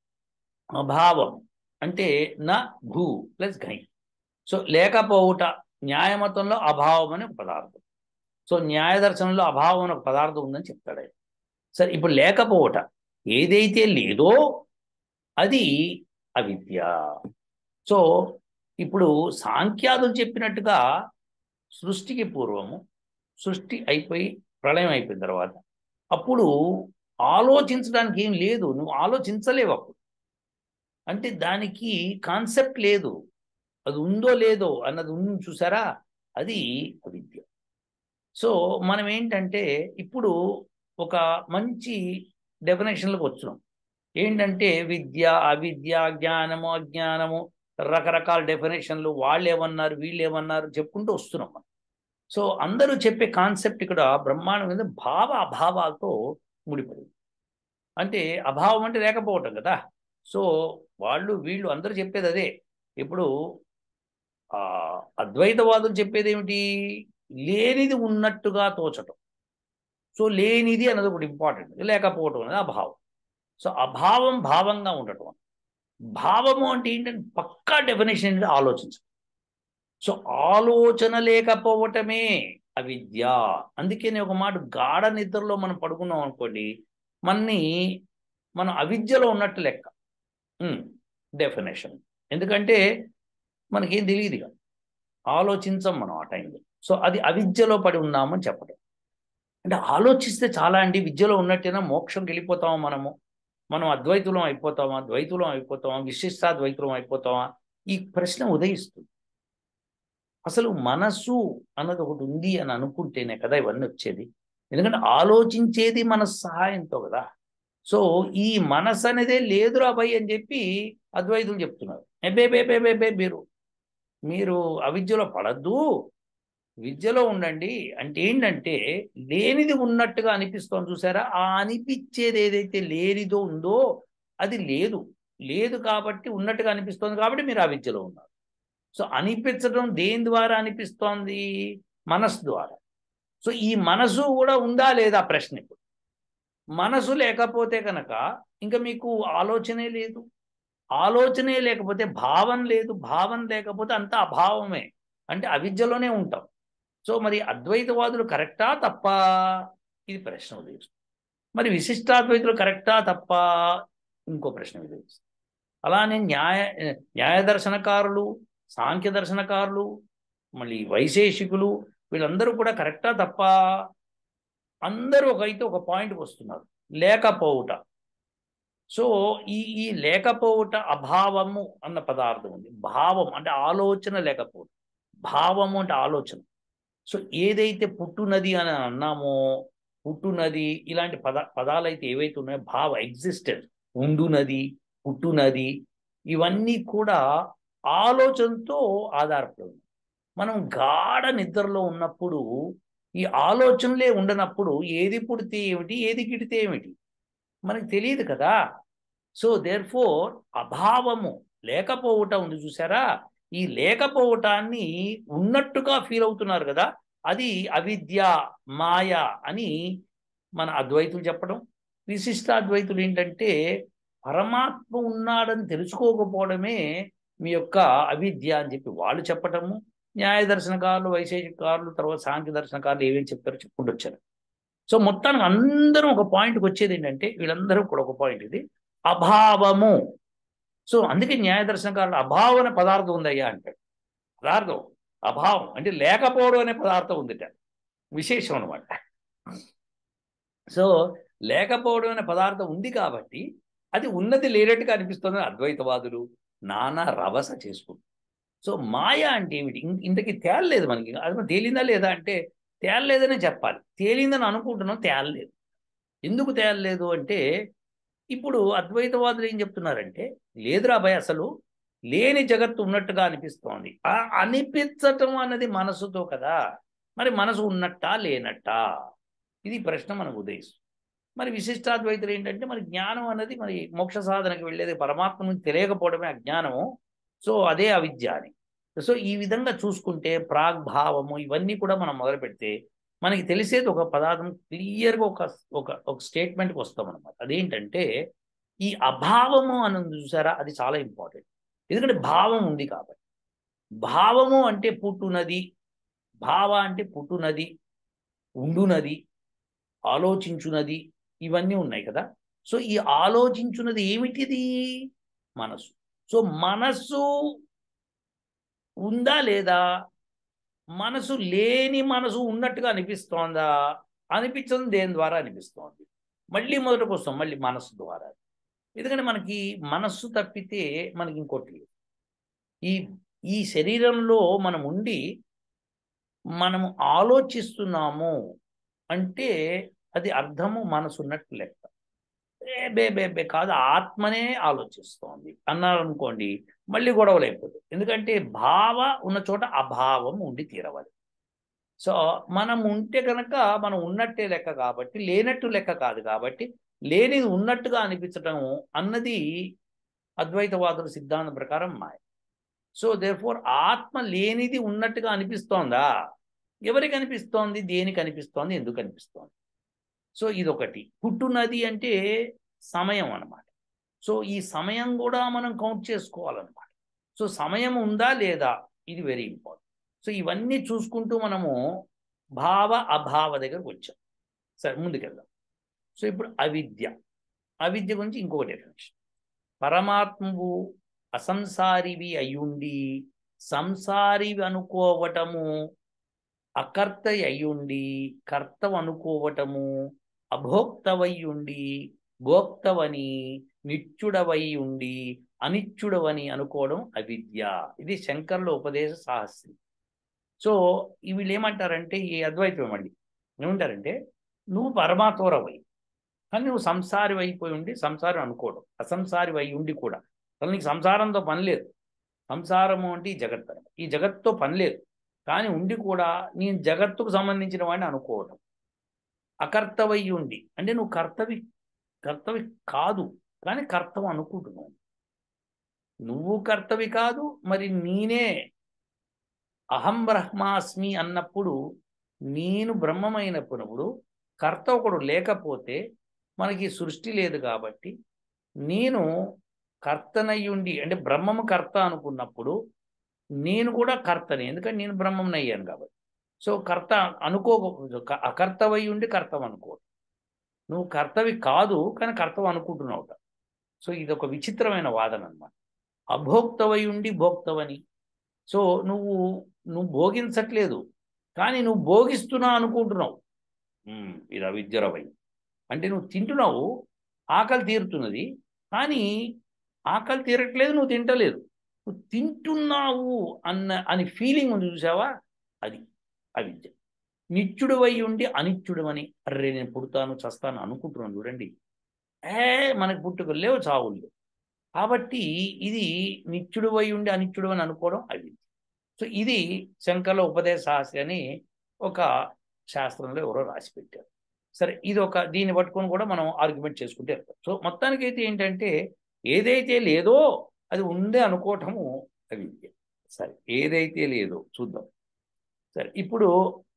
భావం అంటే నా భూ ప్లస్ ఘై సో లేకపోవుట న్యాయమతంలో అభావం అనే ఒక పదార్థం సో న్యాయ దర్శనంలో అభావం అనే ఒక పదార్థం ఉందని చెప్తాడు ఆయన సరే ఇప్పుడు లేకపోవట ఏదైతే లేదో అది అవిద్య సో ఇప్పుడు సాంఖ్యాదులు చెప్పినట్టుగా సృష్టికి పూర్వము సృష్టి అయిపోయి ప్రళయం అయిపోయిన తర్వాత అప్పుడు ఆలోచించడానికి ఏం లేదు నువ్వు ఆలోచించలేవు అప్పుడు అంటే దానికి కాన్సెప్ట్ లేదు అది ఉందో లేదో అన్నది ఉంది చూసారా అది అవిద్య సో మనం ఏంటంటే ఇప్పుడు ఒక మంచి డెఫినేషన్లకు వచ్చినాం ఏంటంటే విద్య అవిద్య జ్ఞానము అజ్ఞానము రకరకాల డెఫినేషన్లు వాళ్ళు ఏమన్నారు వీళ్ళు ఏమన్నారు చెప్పుకుంటూ వస్తున్నాం మనం సో అందరూ చెప్పే కాన్సెప్ట్ ఇక్కడ బ్రహ్మాండం మీద భావ అభావాలతో ముడిపడింది అంటే అభావం అంటే లేకపోవటం కదా సో వాళ్ళు వీళ్ళు అందరూ చెప్పేది అదే ఇప్పుడు ఆ అద్వైతవాదులు చెప్పేది ఏమిటి లేనిది ఉన్నట్టుగా తోచటం సో లేనిది అన్నది ఒకటి ఇంపార్టెంట్ లేకపోవటం అనేది అభావం సో అభావం భావంగా ఉండటం భావము అంటే ఏంటంటే పక్కా డెఫినేషన్ ఏంటంటే ఆలోచించడం సో ఆలోచన లేకపోవటమే అవిద్య అందుకనే ఒక మాట గాఢ నిద్రలో మనం పడుకున్నాం అనుకోండి మనని మనం అవిద్యలో ఉన్నట్టు లెక్క డెఫినేషన్ ఎందుకంటే మనకేం తెలియదు ఇక ఆలోచించం మనం ఆ టైంలో సో అది అవిద్యలో పడి ఉన్నామని చెప్పడం అంటే ఆలోచిస్తే చాలా అండి విద్యలో ఉన్నట్టేనా మోక్షంకి వెళ్ళిపోతామా మనము మనం అద్వైతులం అయిపోతామా ద్వైతులం అయిపోతామా విశిష్టాద్వైతులం అయిపోతామా ఈ ప్రశ్న ఉదయిస్తుంది అసలు మనసు అన్నది ఒకటి ఉంది అని అనుకుంటేనే కదా ఇవన్నీ వచ్చేది ఎందుకంటే ఆలోచించేది మన సహాయంతో కదా సో ఈ మనసు అనేదే లేదురా భయ్ అని చెప్పి అద్వైతులు చెప్తున్నారు బే బే బే బే బే మీరు మీరు అవిద్యలో పడద్దు విద్యలో ఉండండి అంటే ఏంటంటే లేనిది ఉన్నట్టుగా అనిపిస్తోంది చూసారా ఆ అనిపించేది ఏదైతే లేనిదో ఉందో అది లేదు లేదు కాబట్టి ఉన్నట్టుగా అనిపిస్తోంది కాబట్టి మీరు ఆ విద్యలో ఉన్నారు సో అనిపించడం దేని ద్వారా అనిపిస్తోంది మనసు ద్వారా సో ఈ మనసు కూడా ఉందా లేదా ప్రశ్న ఇప్పుడు మనసు లేకపోతే కనుక ఇంకా మీకు ఆలోచనే లేదు ఆలోచనే లేకపోతే భావం లేదు భావం లేకపోతే అంతా అభావమే అంటే అవిద్యలోనే ఉంటాం సో మరి అద్వైతవాదులు కరెక్టా తప్ప ఇది ప్రశ్న ఉదయిస్తుంది మరి విశిష్టాద్వైతులు కరెక్టా తప్ప ఇంకో ప్రశ్న ఉదయిస్తుంది అలానే న్యాయ న్యాయ దర్శనకారులు సాంఖ్య దర్శనకారులు మళ్ళీ వైశేషికులు వీళ్ళందరూ కూడా కరెక్టా తప్ప అందరూ ఒక అయితే ఒక పాయింట్కి వస్తున్నారు లేకపోవుట సో ఈ ఈ లేకపోవుట అభావము అన్న పదార్థం ఉంది భావం అంటే ఆలోచన లేకపోవడం భావము అంటే ఆలోచన సో ఏదైతే పుట్టునది అని అన్నామో పుట్టునది ఇలాంటి పద పదాలు అయితే ఏవైతే ఉన్నాయో భావ ఎగ్జిస్టెన్స్ ఉండునది పుట్టునది ఇవన్నీ కూడా ఆలోచనతో ఆధారపడి ఉన్నాయి మనం గాఢ నిద్రలో ఉన్నప్పుడు ఈ ఆలోచనలే ఉండనప్పుడు ఏది పుడితే ఏమిటి ఏది గిడితే ఏమిటి మనకు తెలియదు కదా సో దేర్ ఫోర్ అభావము లేకపోవట ఉంది చూసారా ఈ లేకపోవటాన్ని ఉన్నట్టుగా ఫీల్ అవుతున్నారు కదా అది అవిద్య మాయ అని మన అద్వైతులు చెప్పడం విశిష్ట అద్వైతులు ఏంటంటే పరమాత్మ ఉన్నాడని తెలుసుకోకపోవడమే మీ యొక్క అవిద్య అని చెప్పి వాళ్ళు చెప్పటము న్యాయ దర్శనకారులు వైశేషికారులు తర్వాత సాంఖ్య దర్శనకారులు ఏమేమి చెప్తారో చెప్పుకుంటూ వచ్చారు సో మొత్తానికి అందరం ఒక పాయింట్కి వచ్చేది ఏంటంటే వీళ్ళందరూ కూడా ఒక పాయింట్ ఇది అభావము సో అందుకే న్యాయ దర్శనకారులు అభావం అనే పదార్థం ఉందయ్యా అంటాడు పదార్థం అభావం అంటే లేకపోవడం అనే పదార్థం ఉందిట విశేషం అనమాట సో లేకపోవడం అనే పదార్థం ఉంది కాబట్టి అది ఉన్నది లేనట్టుగా అనిపిస్తుంది అద్వైతవాదులు నానా రభస చేసుకుంటారు సో మాయ అంటే ఏమిటి ఇంతకీ తేలలేదు మనకి అది తేలిందా లేదా అంటే తేలలేదనే చెప్పాలి తేలిందని అనుకుంటున్నాం తేలలేదు ఎందుకు తేలలేదు అంటే ఇప్పుడు అద్వైతవాదులు ఏం చెప్తున్నారంటే లేదురా భయ అసలు లేని జగత్తు ఉన్నట్టుగా అనిపిస్తోంది ఆ అనిపించటం అన్నది మనసుతో కదా మరి మనసు ఉన్నట్టా లేనట్టా ఇది ప్రశ్న మనకు ఉదయిస్తుంది మరి విశిష్టాద్వైతులు ఏంటంటే మరి జ్ఞానం అన్నది మరి మోక్ష సాధనకి వెళ్ళేది పరమాత్మ నుంచి తెలియకపోవడమే అజ్ఞానము సో అదే అవిద్య అని సో ఈ విధంగా చూసుకుంటే ప్రాగ్భావము ఇవన్నీ కూడా మనం మొదలు పెడితే మనకి తెలిసేది ఒక పదార్థం క్లియర్గా ఒక ఒక ఒక స్టేట్మెంట్కి వస్తాం అనమాట అదేంటంటే ఈ అభావము అని చూసారా అది చాలా ఇంపార్టెంట్ ఎందుకంటే భావం ఉంది కాబట్టి భావము అంటే పుట్టునది భావ అంటే పుట్టునది ఉండునది ఆలోచించునది ఇవన్నీ ఉన్నాయి కదా సో ఈ ఆలోచించున్నది ఏమిటిది మనసు సో మనస్సు ఉందా లేదా మనసు లేని మనసు ఉన్నట్టుగా అనిపిస్తోందా అనిపించడం దేని ద్వారా అనిపిస్తోంది మళ్ళీ మొదటికి వస్తాం మళ్ళీ మనస్సు ద్వారా ఎందుకంటే మనకి మనస్సు తప్పితే మనకి ఇంకోటి లేదు ఈ ఈ శరీరంలో మనం ఉండి మనము ఆలోచిస్తున్నాము అంటే అది అర్థము మనసు ఉన్నట్టు లెక్క ఏ బే బే బే కాదు ఆత్మనే ఆలోచిస్తోంది అన్నారు అనుకోండి మళ్ళీ గొడవలు అయిపోతుంది ఎందుకంటే భావ ఉన్న చోట అభావం ఉండి తీరవాలి సో మనం ఉంటే కనుక మనం ఉన్నట్టే లెక్క కాబట్టి లేనట్టు లెక్క కాదు కాబట్టి లేనిది ఉన్నట్టుగా అనిపించటం అన్నది అద్వైతవాదుల సిద్ధాంతం ప్రకారం మాయ సో దేర్ ఫోర్ ఆత్మ లేనిది ఉన్నట్టుగా అనిపిస్తోందా ఎవరికి అనిపిస్తోంది దేనికి అనిపిస్తోంది ఎందుకు అనిపిస్తోంది సో ఇదొకటి పుట్టునది అంటే సమయం అనమాట సో ఈ సమయం కూడా మనం కౌంట్ చేసుకోవాలన్నమాట సో సమయం ఉందా లేదా ఇది వెరీ ఇంపార్టెంట్ సో ఇవన్నీ చూసుకుంటూ మనము భావ అభావ దగ్గరకు వచ్చాం సరే ముందుకెళ్దాం సో ఇప్పుడు అవిద్య అవిద్య గురించి ఇంకొక డెఫినేషన్ పరమాత్మవు అసంసారివి అయ్యుండి సంసారివి అనుకోవటము అకర్త అయ్యుండి కర్తవ అనుకోవటము అభోక్తవయ్యుండి భోక్తవని నిత్యుడవై ఉండి అనిత్యుడవని అనుకోవడం అవిద్య ఇది శంకర్ల ఉపదేశ సాహస్యం సో వీళ్ళు ఏమంటారంటే ఈ అద్వైతం మళ్ళీ ఏమంటారంటే నువ్వు పరమాత్వరవై కానీ నువ్వు సంసారి అయిపోయి ఉండి సంసారం అనుకోవడం అసంసారి అయి ఉండి కూడా అసలు నీకు సంసారంతో పని లేదు సంసారము అంటే ఈ జగత్ ఈ జగత్తో పని లేదు కానీ ఉండి కూడా నేను జగత్తుకు సంబంధించిన వాడిని అనుకోవడం అకర్తవై ఉండి అంటే నువ్వు కర్తవి కర్తవి కాదు కానీ కర్తవం అనుకుంటున్నావు నువ్వు కర్తవి కాదు మరి నేనే అహం బ్రహ్మాస్మి అన్నప్పుడు నేను బ్రహ్మమైనప్పుడు కర్త ఒకడు లేకపోతే మనకి సృష్టి లేదు కాబట్టి నేను కర్తనయ్యుండి అంటే బ్రహ్మము కర్త అనుకున్నప్పుడు నేను కూడా కర్తని ఎందుకంటే నేను బ్రహ్మనయ్యాను కాబట్టి సో కర్త అనుకో అకర్తవై ఉండి కర్తవం అనుకో నువ్వు కర్తవి కాదు కానీ కర్తవం అనుకుంటున్నావుట సో ఇది ఒక విచిత్రమైన వాదన అనమాట అభోక్తవై ఉండి భోక్తవని సో నువ్వు నువ్వు భోగించట్లేదు కానీ నువ్వు భోగిస్తున్నా అనుకుంటున్నావు ఇది అవిద్యరవై అంటే నువ్వు తింటున్నావు ఆకలి తీరుతున్నది కానీ ఆకలి తీరట్లేదు నువ్వు తింటలేదు నువ్వు తింటున్నావు అన్న అని ఫీలింగ్ ఉంది చూసావా అది అవిద్య నిత్యుడు అయి ఉండి అనిత్యుడు అని అర్రే నేను పుడతాను చస్తాను అనుకుంటున్నాను చూడండి ఏ మనకు పుట్టుకలు లేవు చావులు లేవు కాబట్టి ఇది నిత్యుడు అయి ఉండి అనిత్యుడు అని అనుకోవడం అవిద్య సో ఇది శంకర్ల ఉపదేశ శాస్త్రి అని ఒక శాస్త్రంలో ఎవరో రాసి పెట్టారు సరే ఇది ఒక దీన్ని పట్టుకొని కూడా మనం ఆర్గ్యుమెంట్ చేసుకుంటే వెళ్తాం సో మొత్తానికి అయితే ఏంటంటే ఏదైతే లేదో అది ఉందే అనుకోవటము అవిద్య సరే ఏదైతే లేదో చూద్దాం సరే ఇప్పుడు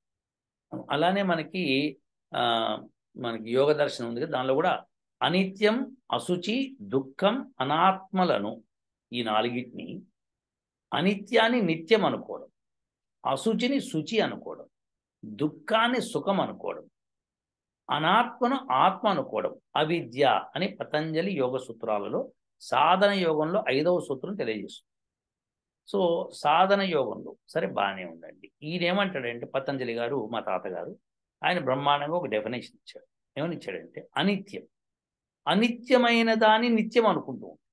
అలానే మనకి ఆ, మనకి యోగ దర్శనం ఉంది కదా దానిలో కూడా అనిత్యం అశుచి దుఃఖం అనాత్మలను ఈ నాలుగిటిని అనిత్యాన్ని నిత్యం అనుకోవడం అశుచిని శుచి అనుకోవడం దుఃఖాన్ని సుఖం అనుకోవడం అనాత్మను ఆత్మ అనుకోవడం అవిద్య అని పతంజలి యోగ సూత్రాలలో సాధన యోగంలో ఐదవ సూత్రం తెలియజేస్తుంది సో సాధన యోగంలో సరే బాగానే ఉందండి ఈయన ఏమంటాడంటే పతంజలి గారు మా తాతగారు ఆయన బ్రహ్మాండంగా ఒక డెఫినేషన్ ఇచ్చాడు ఏమని ఇచ్చాడంటే అనిత్యం అనిత్యమైన దాన్ని నిత్యం అనుకుంటూ ఉంటాం.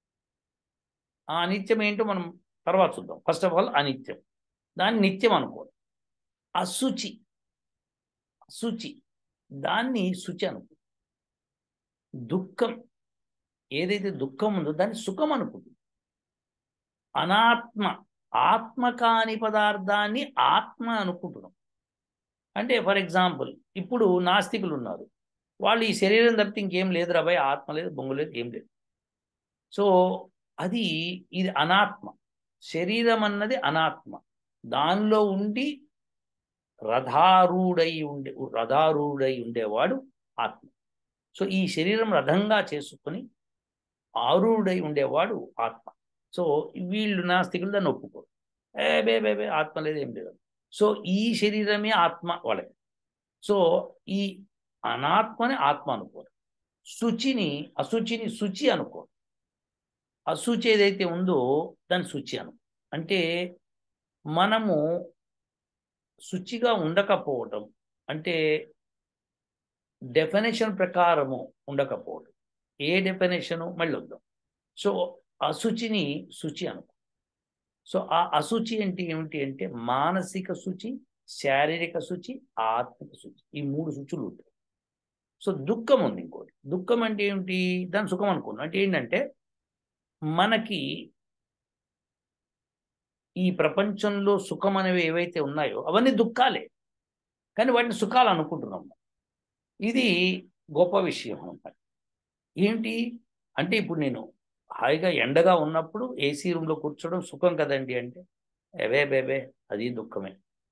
ఆ అనిత్యం ఏంటో మనం తర్వాత చూద్దాం ఫస్ట్ ఆఫ్ ఆల్ అనిత్యం దాన్ని నిత్యం అనుకోవడం అశుచి అశుచి దాన్ని శుచి అనుకో దుఃఖం ఏదైతే దుఃఖం ఉందో దాన్ని సుఖం అనుకుంటుంది అనాత్మ ఆత్మ కాని పదార్థాన్ని ఆత్మ అనుకుంటున్నాం అంటే ఫర్ ఎగ్జాంపుల్ ఇప్పుడు నాస్తికులు ఉన్నారు వాళ్ళు ఈ శరీరం తప్పితే ఇంకేం లేదు రాబాయ్ ఆత్మ లేదు బొంగు లేదు ఏం లేదు సో అది ఇది అనాత్మ శరీరం అన్నది అనాత్మ దానిలో ఉండి రథారూఢై ఉండే రథారూఢై ఉండేవాడు ఆత్మ సో ఈ శరీరం రథంగా చేసుకొని ఆరూఢై ఉండేవాడు ఆత్మ సో వీళ్ళు నాస్తికులు దాన్ని ఒప్పుకోరు ఏ బే బే బే ఆత్మ లేదు ఏం లేదు సో ఈ శరీరమే ఆత్మ వాళ్ళకి సో ఈ అనాత్మని ఆత్మ అనుకోరు శుచిని అశుచిని శుచి అనుకోరు అశుచి ఏదైతే ఉందో దాన్ని శుచి అను అంటే మనము శుచిగా ఉండకపోవటం అంటే డెఫినేషన్ ప్రకారము ఉండకపోవడం ఏ డెఫినేషను మళ్ళీ వద్దాం సో అశుచిని శుచి అనుకో సో ఆ అశుచి అంటే ఏమిటి అంటే మానసిక శుచి శారీరక శుచి ఆత్మిక శుచి ఈ మూడు శుచులు ఉంటాయి సో దుఃఖం ఉంది ఇంకోటి దుఃఖం అంటే ఏమిటి దాని సుఖం అనుకున్నాం అంటే ఏంటంటే మనకి ఈ ప్రపంచంలో సుఖం అనేవి ఏవైతే ఉన్నాయో అవన్నీ దుఃఖాలే కానీ వాటిని సుఖాలు అనుకుంటున్నాం ఇది గొప్ప విషయం అన్నమాట ఏంటి అంటే ఇప్పుడు నేను హాయిగా ఎండగా ఉన్నప్పుడు ఏసీ రూమ్లో కూర్చోవడం సుఖం కదండి అంటే ఎవే బేబే అది దుఃఖమే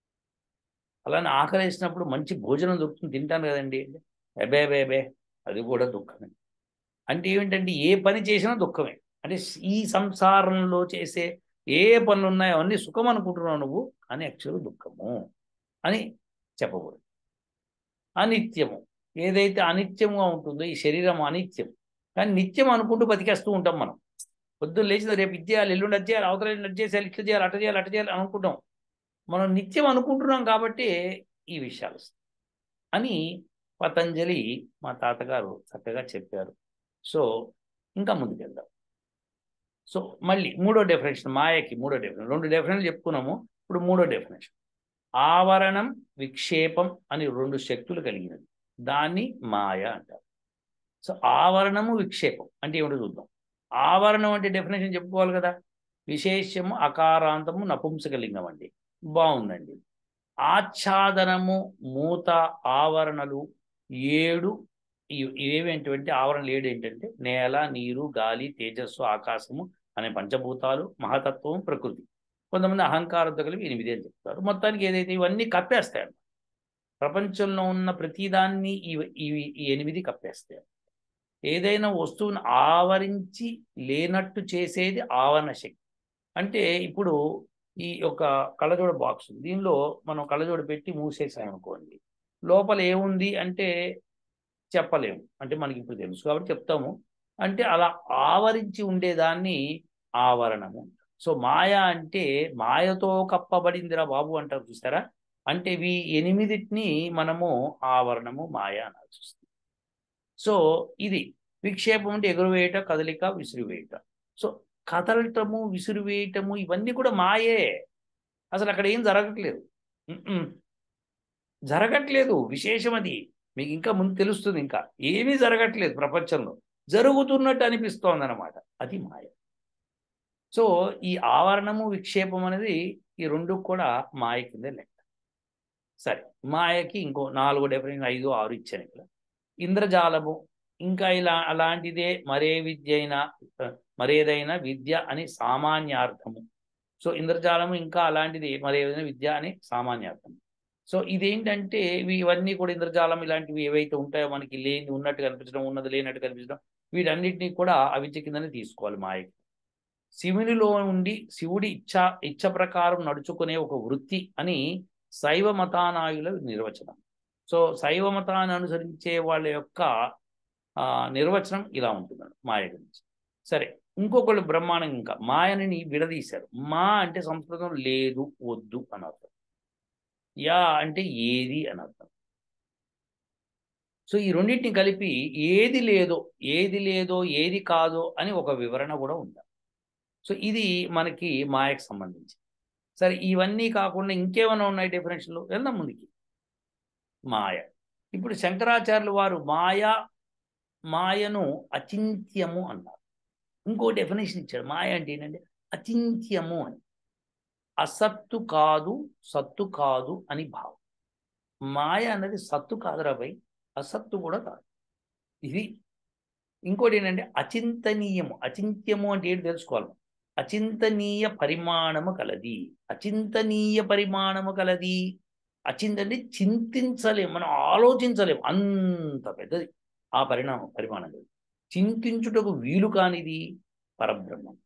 అలానే ఆకలి వేసినప్పుడు మంచి భోజనం దొరుకుతుంది తింటాను కదండి అంటే ఎబే బేబే అది కూడా దుఃఖమే అంటే ఏమిటంటే ఏ పని చేసినా దుఃఖమే అంటే ఈ సంసారంలో చేసే ఏ పనులు ఉన్నాయో అవన్నీ సుఖం అనుకుంటున్నావు నువ్వు అని యాక్చువల్ దుఃఖము అని చెప్పకూడదు అనిత్యము ఏదైతే అనిత్యంగా ఉంటుందో ఈ శరీరం అనిత్యం కానీ నిత్యం అనుకుంటూ బతికేస్తూ ఉంటాం మనం పొద్దున్న లేచిన రేపు ఇది చేయాలి ఎల్లుండి అది చేయాలి అవతల ఎల్లుండి అది చేయాలి ఇట్లా చేయాలి అట్ట చేయాలి అట్ట చేయాలి అనుకుంటాం మనం నిత్యం అనుకుంటున్నాం కాబట్టి ఈ విషయాలు వస్తాయి అని పతంజలి మా తాతగారు చక్కగా చెప్పారు సో ఇంకా ముందుకెళ్దాం సో మళ్ళీ మూడో డెఫినేషన్ మాయకి మూడో డెఫినేషన్ రెండు డెఫినేషన్ చెప్పుకున్నాము ఇప్పుడు మూడో డెఫినేషన్ ఆవరణం విక్షేపం అని రెండు శక్తులు కలిగినది దాన్ని మాయ అంటారు సో ఆవరణము విక్షేపం అంటే ఏమిటో చూద్దాం ఆవరణం అంటే డెఫినేషన్ చెప్పుకోవాలి కదా విశేషము అకారాంతము నపుంసకలింగం అండి బాగుందండి ఆచ్ఛాదనము మూత ఆవరణలు ఏడు ఏవేంటివంటే ఆవరణలు ఏడు ఏంటంటే నేల నీరు గాలి తేజస్సు ఆకాశము అనే పంచభూతాలు మహతత్వం ప్రకృతి కొంతమంది అహంకారంతో కలిపి ఎనిమిది అని చెప్తారు మొత్తానికి ఏదైతే ఇవన్నీ కప్పేస్తాయి ప్రపంచంలో ఉన్న ప్రతిదాన్ని ఇవి ఇవి ఈ ఎనిమిది కప్పేస్తాయి ఏదైనా వస్తువును ఆవరించి లేనట్టు చేసేది ఆవరణ శక్తి అంటే ఇప్పుడు ఈ యొక్క కళ్ళజోడ బాక్స్ దీనిలో మనం కళ్ళజోడ పెట్టి మూసేసామనుకోండి లోపల ఏముంది అంటే చెప్పలేము అంటే మనకి ఇప్పుడు తెలుసు కాబట్టి చెప్తాము అంటే అలా ఆవరించి ఉండేదాన్ని ఆవరణము సో మాయ అంటే మాయతో కప్పబడిందిరా బాబు అంటారు చూస్తారా అంటే ఇవి ఎనిమిదిటిని మనము ఆవరణము మాయ అనాల్సి వస్తుంది సో ఇది విక్షేపం అంటే ఎగురువేయట కదలిక విసిరివేయట సో కదలటము విసిరివేయటము ఇవన్నీ కూడా మాయే అసలు అక్కడ ఏం జరగట్లేదు ఉమ్మ్. జరగట్లేదు విశేషం అది మీకు ఇంకా ముందు తెలుస్తుంది ఇంకా ఏమీ జరగట్లేదు ప్రపంచంలో జరుగుతున్నట్టు అనిపిస్తోంది అనమాట అది మాయ సో ఈ ఆవరణము విక్షేపం అనేది ఈ రెండు కూడా మాయ కింద లెక్క సరే మాయకి ఇంకో నాలుగు డెఫినేషన్ ఐదు ఆరు ఇచ్చాను ఇక్కడ ఇంద్రజాలము ఇంకా ఇలా అలాంటిదే మరే విద్య అయినా మరేదైనా విద్య అని సామాన్యార్థము సో ఇంద్రజాలము ఇంకా అలాంటిది మరేదైనా విద్య అని సామాన్యార్థం సో ఇదేంటంటే ఇవి ఇవన్నీ కూడా ఇంద్రజాలం ఇలాంటివి ఏవైతే ఉంటాయో మనకి లేని ఉన్నట్టు కనిపించడం ఉన్నది లేనట్టు కనిపించడం వీటన్నిటినీ కూడా అవిద్య కిందనే తీసుకోవాలి మాయకి శివునిలో ఉండి శివుడి ఇచ్చ ఇచ్చ ప్రకారం నడుచుకునే ఒక వృత్తి అని శైవ మతానాయుల నిర్వచనం సో శైవ మతాన్ని అనుసరించే వాళ్ళ యొక్క ఆ, నిర్వచనం ఇలా ఉంటుందండి మాయ గురించి సరే ఇంకొకళ్ళు బ్రహ్మాండం ఇంకా మాయని విడదీశారు మా అంటే సంస్కృతం లేదు వద్దు అని అర్థం యా అంటే ఏది అని అర్థం సో ఈ రెండింటిని కలిపి ఏది లేదో ఏది లేదో ఏది కాదో అని ఒక వివరణ కూడా ఉంది సో ఇది మనకి మాయకు సంబంధించి సరే ఇవన్నీ కాకుండా ఇంకేమైనా ఉన్నాయి డెఫినేషన్లు వెళ్దాం ముందుకి మాయ ఇప్పుడు శంకరాచార్యులు వారు మాయ మాయను అచింత్యము అన్నారు ఇంకో డెఫినేషన్ ఇచ్చారు మాయ అంటే ఏంటంటే అచింత్యము అని అసత్తు కాదు సత్తు కాదు అని భావం మాయ అన్నది సత్తు కాదురా భయ్ అసత్తు కూడా కాదు ఇది ఇంకోటి ఏంటంటే అచింతనీయము అచింత్యము అంటే ఏంటి తెలుసుకోవాలి అచింతనీయ పరిమాణము కలది అచింతనీయ పరిమాణము కలది అచింత అంటే చింతించలేం మనం ఆలోచించలేం అంత పెద్దది ఆ పరిణామం పరిమాణం కలది చింతించుటకు వీలు కానిది పరబ్రహ్మం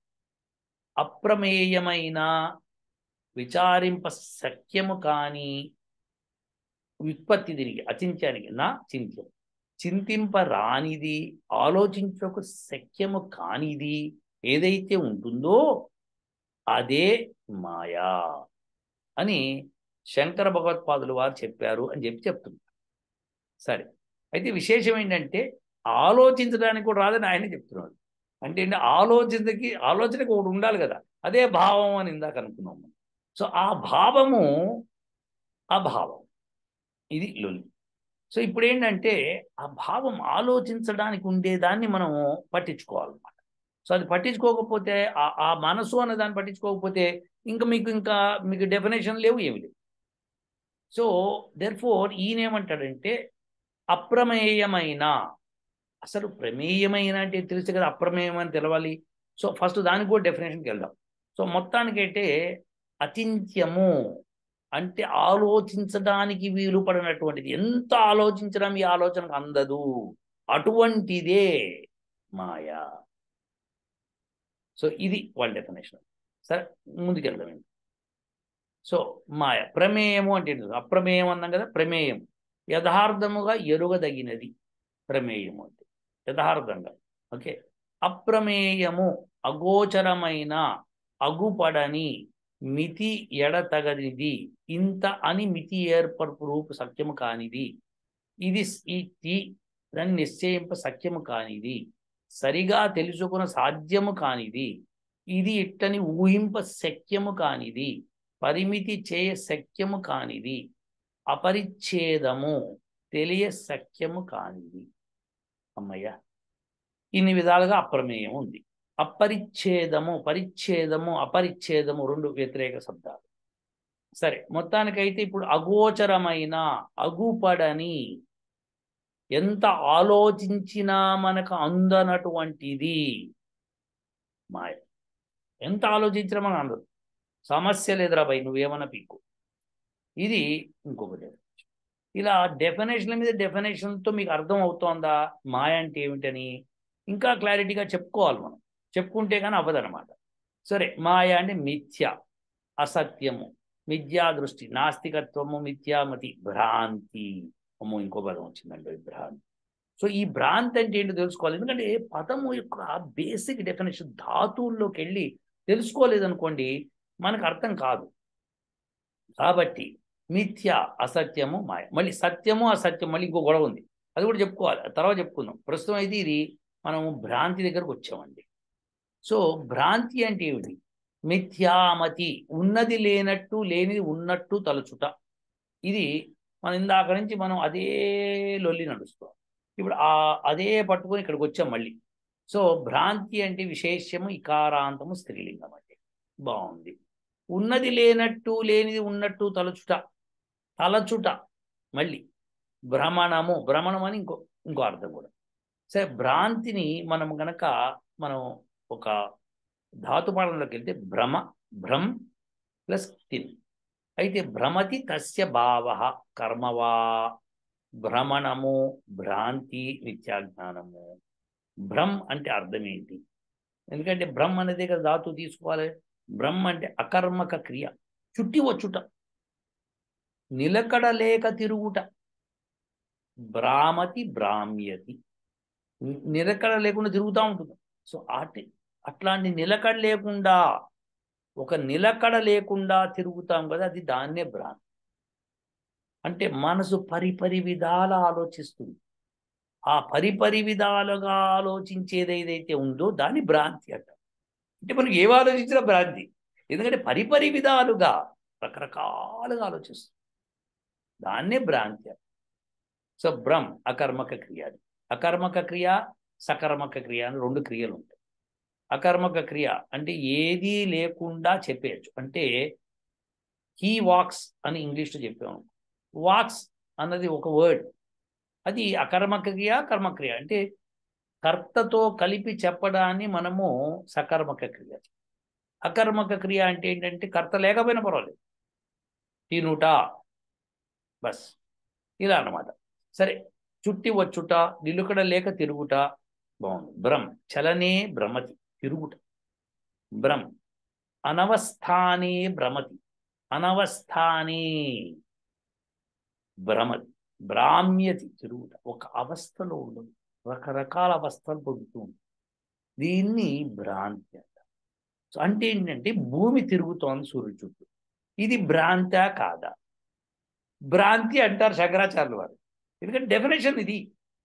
అప్రమేయమైన విచారింప శక్యము కాని వ్యుత్పత్తి తిరిగి అచింత్యానికి నా చింత్యం చింతింప రానిది ఆలోచించుటకు శక్యము కానిది ఏదైతే ఉంటుందో అదే మాయా అని శంకర భగవత్పాదులు వారు చెప్పారు అని చెప్పి చెప్తున్నారు సరే అయితే విశేషం ఏంటంటే ఆలోచించడానికి కూడా రాదని ఆయన చెప్తున్నాడు అంటే ఏంటి ఆలోచనకి ఆలోచనకి ఒకటి ఉండాలి కదా అదే భావం అని ఇందాక అనుకున్నాము సో ఆ భావము అభావం ఇది లొలి సో ఇప్పుడు ఏంటంటే ఆ భావం ఆలోచించడానికి ఉండేదాన్ని మనం పట్టించుకోవాలన్నమాట సో అది పట్టించుకోకపోతే ఆ ఆ మనసు అన్న దాన్ని పట్టించుకోకపోతే ఇంకా మీకు ఇంకా మీకు డెఫినేషన్ లేవు ఏమి లేవు సో దెర్ ఫోర్ ఈయన ఏమంటాడంటే అప్రమేయమైన అసలు ప్రమేయమైన అంటే తెలుసు కదా అప్రమేయం అని తెలవాలి సో ఫస్ట్ దానికి కూడా డెఫినేషన్కి వెళ్దాం సో మొత్తానికైతే అచింత్యము అంటే ఆలోచించడానికి వీలు పడినటువంటిది ఎంత ఆలోచించడం ఈ ఆలోచనకు అందదు అటువంటిదే మాయా సో ఇది వాళ్ళ డెఫినేషన్ సరే ముందుకెళ్దాం సో మాయ ప్రమేయము అంటే ఏంటి? అప్రమేయం అన్నాం కదా ప్రమేయం యథార్థముగా ఎరుగదగినది ప్రమేయము అంటే యథార్థంగా ఓకే అప్రమేయము అగోచరమైన అగుపడని మితి ఎడతగనిది ఇంత అని మితి ఏర్పరపు రూపు సత్యము కానిది ఇది ఈ దాన్ని నిశ్చయింప సత్యము కానిది సరిగా తెలుసుకున్న సాధ్యము కానిది ఇది ఇట్టని ఊహింప శక్యము కానిది పరిమితి చేయ శక్యము కానిది అపరిచ్ఛేదము తెలియ శక్యము కానిది అమ్మయ్య ఇన్ని విధాలుగా అప్రమేయం ఉంది అపరిచ్ఛేదము పరిచ్ఛేదము అపరిచ్ఛేదము రెండు వ్యతిరేక శబ్దాలు సరే మొత్తానికైతే ఇప్పుడు అగోచరమైన అగుపడని ఎంత ఆలోచించినా మనకు అందనటువంటిది మాయ ఎంత ఆలోచించినా మనకు అందదు సమస్య లేదురా భయ్ నువ్వేమన్నా పీకు ఇది ఇంకొక డెఫినేషన్ ఇలా డెఫినేషన్ల మీద డెఫినేషన్తో మీకు అర్థం అవుతోందా మాయ అంటే ఏమిటని ఇంకా క్లారిటీగా చెప్పుకోవాలి మనం చెప్పుకుంటే కానీ అవ్వదనమాట సరే మాయ అంటే మిథ్య అసత్యము మిథ్యా దృష్టి నాస్తికత్వము మిథ్యామతి భ్రాంతి అమ్మో ఇంకో పదం వచ్చిందండి భ్రాంతి సో ఈ భ్రాంతి అంటే ఏంటో తెలుసుకోవాలి ఎందుకంటే పదము యొక్క బేసిక్ డెఫినేషన్ ధాతువుల్లోకి వెళ్ళి తెలుసుకోలేదనుకోండి మనకు అర్థం కాదు కాబట్టి మిథ్య అసత్యము మాయ మళ్ళీ సత్యము అసత్యం మళ్ళీ ఇంకో గొడవ ఉంది అది కూడా చెప్పుకోవాలి తర్వాత చెప్పుకుందాం ప్రస్తుతం అయితే ఇది మనం భ్రాంతి దగ్గరకు వచ్చామండి సో భ్రాంతి అంటే ఏమిటి మిథ్యామతి ఉన్నది లేనట్టు లేనిది ఉన్నట్టు తలుచుట ఇది మనం ఇందాక నుంచి మనం అదే లొల్లి నడుస్తాం ఇప్పుడు ఆ అదే పట్టుకొని ఇక్కడికి వచ్చాం మళ్ళీ సో భ్రాంతి అంటే విశేషము ఇకారాంతము స్త్రీలింగం అంటే బాగుంది ఉన్నది లేనట్టు లేనిది ఉన్నట్టు తలచుట తలచుట మళ్ళీ భ్రమణము భ్రమణం అని ఇంకో ఇంకో అర్థం కూడా సరే భ్రాంతిని మనం గనక మనం ఒక ధాతుపాఠంలోకి వెళ్తే భ్రమ భ్రమ్ ప్లస్ తిన్ అయితే భ్రమతి తస్య భావ కర్మవా భ్రమణము భ్రాంతి నిత్యాజ్ఞానము భ్రమ్ అంటే అర్థం ఏంటి ఎందుకంటే బ్రహ్మ అనేది కదా ధాతు తీసుకోవాలి బ్రహ్మ అంటే అకర్మక క్రియ చుట్టి వచ్చుట నిలకడలేక తిరుగుట భ్రామతి భ్రామ్యతి నిలకడ లేకుండా తిరుగుతూ ఉంటుంది సో అటి అట్లాంటి నిలకడ లేకుండా ఒక నిలకడ లేకుండా తిరుగుతాం కదా అది దాన్నే భ్రాంతి అంటే మనసు పరిపరి విధాల ఆలోచిస్తుంది ఆ పరిపరి విధాలుగా ఆలోచించేది ఏదైతే ఉందో దాన్ని భ్రాంతి అంట అంటే మనకి ఏం ఆలోచించినా భ్రాంతి ఎందుకంటే పరిపరి విధాలుగా రకరకాలుగా ఆలోచిస్తుంది దాన్నే భ్రాంతి అంట సో భ్రమ్ అకర్మక క్రియ అది అకర్మక క్రియ సకర్మక క్రియ అని రెండు క్రియలు ఉంటాయి అకర్మక క్రియ అంటే ఏదీ లేకుండా చెప్పేయచ్చు అంటే హీ వాక్స్ అని ఇంగ్లీష్లో చెప్పాము వాక్స్ అన్నది ఒక వర్డ్ అది అకర్మక క్రియ కర్మక్రియ అంటే కర్తతో కలిపి చెప్పడాన్ని మనము సకర్మక క్రియ అకర్మక క్రియ అంటే ఏంటంటే కర్త లేకపోయినా పర్వాలేదు తినుట బస్ ఇలా అన్నమాట సరే చుట్టి వచ్చుట నిలుకడ లేక తిరుగుట బాగుంది భ్రమ్ చలనే భ్రమతి తిరుగుట భ్రమ్ అనవస్థానే భ్రమతి అనవస్థానే భ్రమతి భ్రామ్యతి తిరుగుట ఒక అవస్థలో ఉండదు రకరకాల అవస్థలు పొందుతూ ఉంటుంది దీన్ని భ్రాంతి అంట సో అంటే ఏంటంటే భూమి తిరుగుతోంది సూర్యుడు చుట్టూ ఇది భ్రాంతా కాదా భ్రాంతి అంటారు శంకరాచార్యుల వారు ఎందుకంటే డెఫినేషన్ ఇది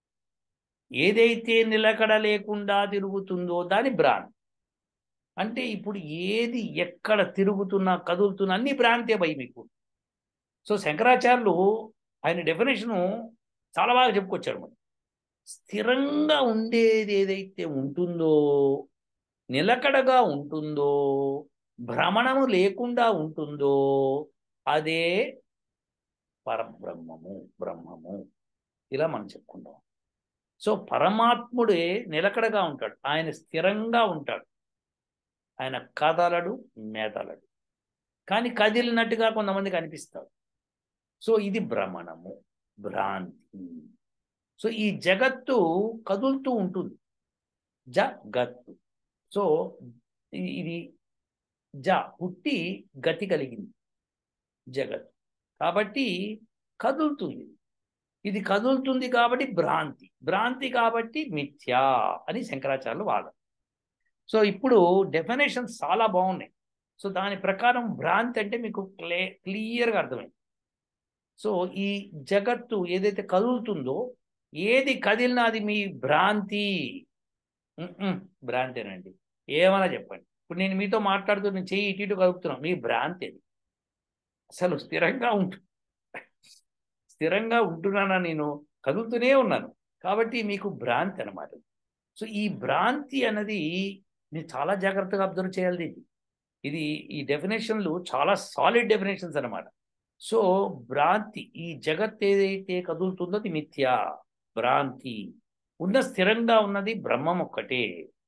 ఏదైతే నిలకడ లేకుండా తిరుగుతుందో దాని భ్రాంతి అంటే ఇప్పుడు ఏది ఎక్కడ తిరుగుతున్నా కదులుతున్నా అన్ని భ్రాంతే భయ మీకు సో శంకరాచార్యులు ఆయన డెఫినేషను చాలా బాగా చెప్పుకొచ్చాడు మరి స్థిరంగా ఉండేది ఏదైతే ఉంటుందో నిలకడగా ఉంటుందో భ్రమణము లేకుండా ఉంటుందో అదే పరబ్రహ్మము బ్రహ్మము ఇలా మనం చెప్పుకుంటాం సో పరమాత్ముడే నిలకడగా ఉంటాడు ఆయన స్థిరంగా ఉంటాడు ఆయన కదలడు మేదలడు కానీ కదిలినట్టుగా కొంతమందికి అనిపిస్తాడు సో ఇది భ్రమణము భ్రాంతి సో ఈ జగత్తు కదులుతూ ఉంటుంది జగత్తు సో ఇది జ పుట్టి గతి కలిగింది జగత్ కాబట్టి కదులుతుంది ఇది కదులుతుంది కాబట్టి భ్రాంతి భ్రాంతి కాబట్టి మిథ్యా అని శంకరాచార్యులు వాదం సో ఇప్పుడు డెఫినేషన్స్ చాలా బాగున్నాయి సో దాని ప్రకారం భ్రాంతి అంటే మీకు క్లే క్లియర్గా అర్థమైంది సో ఈ జగత్తు ఏదైతే కదులుతుందో ఏది కదిలినా అది మీ భ్రాంతి భ్రాంతేనండి ఏమన్నా చెప్పండి ఇప్పుడు నేను మీతో మాట్లాడుతూ నేను చెయ్యి ఇటు ఇటు కదుపుతున్నాను మీ భ్రాంతి అది అసలు స్థిరంగా ఉంటు స్థిరంగా ఉంటున్నానా నేను కదులుతూనే ఉన్నాను కాబట్టి మీకు భ్రాంతి అనమాట సో ఈ భ్రాంతి అన్నది మీరు చాలా జాగ్రత్తగా అబ్జర్వ్ చేయాలి ఇది ఇది ఈ డెఫినేషన్లు చాలా సాలిడ్ డెఫినేషన్స్ అనమాట సో భ్రాంతి ఈ జగత్ ఏదైతే కదులుతుందో అది మిథ్యా భ్రాంతి ఉన్న స్థిరంగా ఉన్నది బ్రహ్మం ఒక్కటే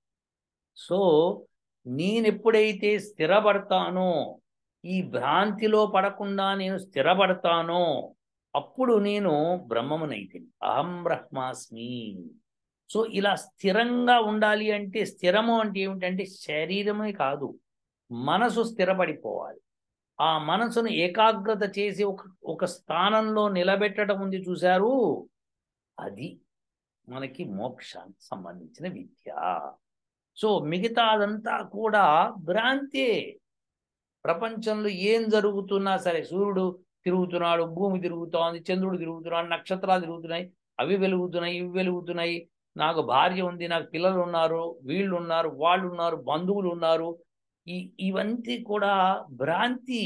సో నేనెప్పుడైతే స్థిరపడతానో ఈ భ్రాంతిలో పడకుండా నేను స్థిరపడతానో అప్పుడు నేను బ్రహ్మమునైతే అహం బ్రహ్మాస్మి సో ఇలా స్థిరంగా ఉండాలి అంటే స్థిరము అంటే ఏమిటంటే శరీరమే కాదు మనసు స్థిరపడిపోవాలి ఆ మనసును ఏకాగ్రత చేసి ఒక ఒక స్థానంలో నిలబెట్టడం ఉంది చూశారు అది మనకి మోక్షానికి సంబంధించిన విద్య సో మిగతాదంతా కూడా భ్రాంతే ప్రపంచంలో ఏం జరుగుతున్నా సరే సూర్యుడు తిరుగుతున్నాడు భూమి తిరుగుతోంది చంద్రుడు తిరుగుతున్నాడు నక్షత్రాలు తిరుగుతున్నాయి అవి వెలుగుతున్నాయి ఇవి వెలుగుతున్నాయి నాకు భార్య ఉంది నాకు పిల్లలు ఉన్నారు వీళ్ళు ఉన్నారు వాళ్ళు ఉన్నారు బంధువులు ఉన్నారు ఈ ఇవన్నీ కూడా భ్రాంతి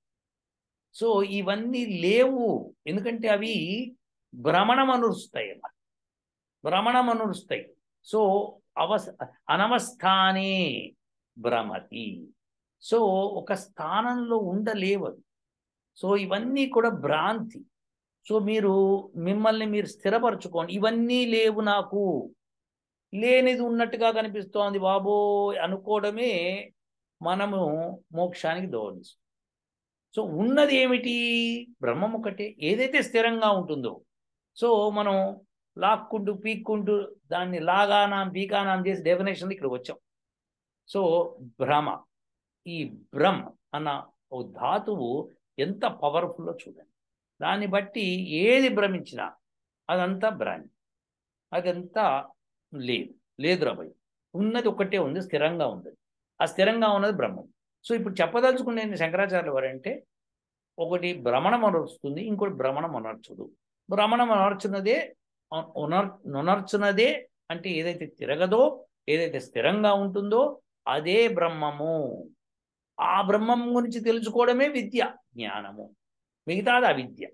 సో ఇవన్నీ లేవు ఎందుకంటే అవి భ్రమణం అనురుస్తాయి అన్నమాట భ్రమణం అనురుస్తాయి సో అవస్ అనవస్థానే భ్రమతి సో ఒక స్థానంలో ఉండలేవు అవి సో ఇవన్నీ కూడా భ్రాంతి సో మీరు మిమ్మల్ని మీరు స్థిరపరచుకోండి ఇవన్నీ లేవు నాకు లేనిది ఉన్నట్టుగా కనిపిస్తోంది బాబో అనుకోవడమే మనము మోక్షానికి దోహదిస్తాం సో ఉన్నది ఏమిటి బ్రహ్మం ఒకటే ఏదైతే స్థిరంగా ఉంటుందో సో మనం లాక్కుంటూ పీక్కుంటూ దాన్ని లాగానాం పీకానాం చేసి డెఫినేషన్ ఇక్కడికి వచ్చాం సో భ్రమ ఈ భ్రమ్ అన్న ఓ ధాతువు ఎంత పవర్ఫుల్లో చూడండి దాన్ని బట్టి ఏది భ్రమించినా అదంతా భ్రాంతి అదంతా లేదు లేదు రాబోయ్ ఉన్నది ఒకటే ఉంది స్థిరంగా ఉంది ఆ స్థిరంగా ఉన్నది బ్రహ్మం సో ఇప్పుడు చెప్పదలుచుకునేది శంకరాచార్యులు వారంటే ఒకటి భ్రమణం అనర్చుతుంది ఇంకోటి భ్రమణం అనర్చదు భ్రమణం అనర్చున్నదే ఉనర్ నునర్చున్నదే అంటే ఏదైతే తిరగదో ఏదైతే స్థిరంగా ఉంటుందో అదే బ్రహ్మము ఆ బ్రహ్మం గురించి తెలుసుకోవడమే విద్య జ్ఞానము మిగతాది అవిద్య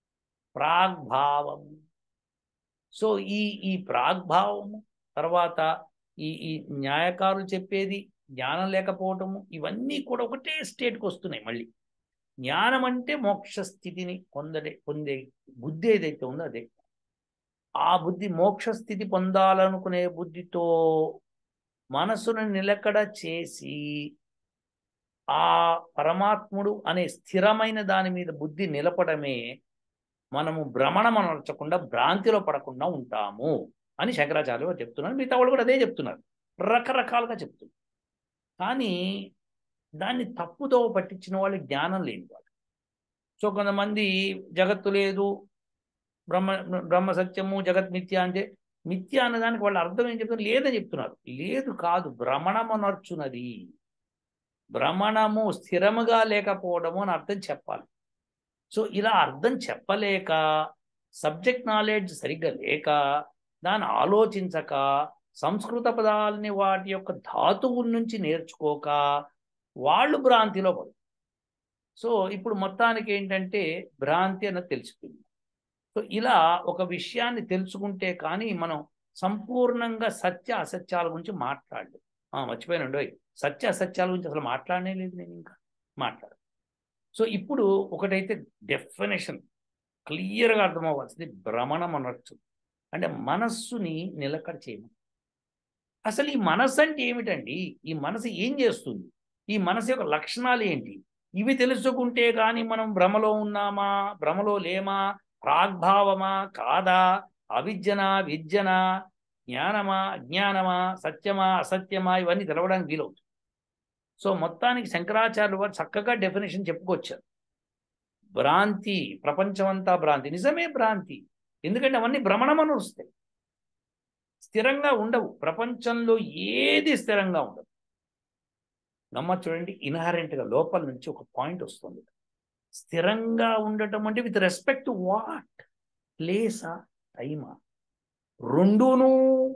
ప్రాగ్భావం సో ఈ ఈ ప్రాగ్భావము తర్వాత ఈ ఈ న్యాయకారులు చెప్పేది జ్ఞానం లేకపోవటము ఇవన్నీ కూడా ఒకటే స్టేట్కి వస్తున్నాయి మళ్ళీ జ్ఞానం అంటే మోక్ష స్థితిని పొందడే పొందే బుద్ధి ఏదైతే ఉందో అదే ఆ బుద్ధి మోక్ష స్థితి పొందాలనుకునే బుద్ధితో మనసును నిలకడ చేసి ఆ పరమాత్ముడు అనే స్థిరమైన దాని మీద బుద్ధి నిలపడమే మనము భ్రమణం అనర్చకుండా భ్రాంతిలో పడకుండా ఉంటాము అని శంకరాచార్యులు చెప్తున్నారు మిగతా వాళ్ళు కూడా అదే చెప్తున్నారు రకరకాలుగా చెప్తున్నారు కానీ దాన్ని తప్పుదో పట్టించిన వాళ్ళు జ్ఞానం లేని వాళ్ళు సో కొంతమంది జగత్తు లేదు బ్రహ్మ బ్రహ్మ సత్యము జగత్ మిథ్య అంటే మిథ్య అన్నదానికి వాళ్ళు అర్థం ఏం చెప్తున్నారు లేదని చెప్తున్నారు లేదు కాదు భ్రమణము నర్చున్నది భ్రమణము స్థిరముగా లేకపోవడము అని అర్థం చెప్పాలి సో ఇలా అర్థం చెప్పలేక సబ్జెక్ట్ నాలెడ్జ్ సరిగ్గా లేక దాన్ని ఆలోచించక సంస్కృత పదాలని వాటి యొక్క ధాతువుల నుంచి నేర్చుకోక వాళ్ళు భ్రాంతిలో పడు సో ఇప్పుడు మొత్తానికి ఏంటంటే భ్రాంతి అన్నది తెలిసిపోయింది సో ఇలా ఒక విషయాన్ని తెలుసుకుంటే కానీ మనం సంపూర్ణంగా సత్య అసత్యాల గురించి మాట్లాడలేదు మర్చిపోయినండి సత్య అసత్యాల గురించి అసలు మాట్లాడనే లేదు నేను ఇంకా మాట్లాడు సో ఇప్పుడు ఒకటైతే డెఫినేషన్ క్లియర్గా అర్థమవ్వాల్సింది భ్రమణం అనొచ్చు అంటే మనస్సుని నిలకడ చేయమని అసలు ఈ మనస్సు అంటే ఏమిటండి ఈ మనసు ఏం చేస్తుంది ఈ మనసు యొక్క లక్షణాలు ఏంటి ఇవి తెలుసుకుంటే కానీ మనం భ్రమలో ఉన్నామా భ్రమలో లేమా ప్రాగ్భావమా కాదా అవిద్యనా విద్యనా జ్ఞానమా అజ్ఞానమా సత్యమా అసత్యమా ఇవన్నీ తెలవడానికి వీలవుతుంది సో మొత్తానికి శంకరాచార్యులు వారు చక్కగా డెఫినేషన్ చెప్పుకొచ్చారు భ్రాంతి ప్రపంచమంతా భ్రాంతి నిజమే భ్రాంతి ఎందుకంటే అవన్నీ భ్రమణమని వస్తాయి స్థిరంగా ఉండవు ప్రపంచంలో ఏది స్థిరంగా ఉండదు నమ్మ చూడండి ఇన్హరెంట్గా లోపల నుంచి ఒక పాయింట్ వస్తుంది స్థిరంగా ఉండటం అంటే విత్ రెస్పెక్ట్ టు వాట్ ప్లేసా టైమా రెండును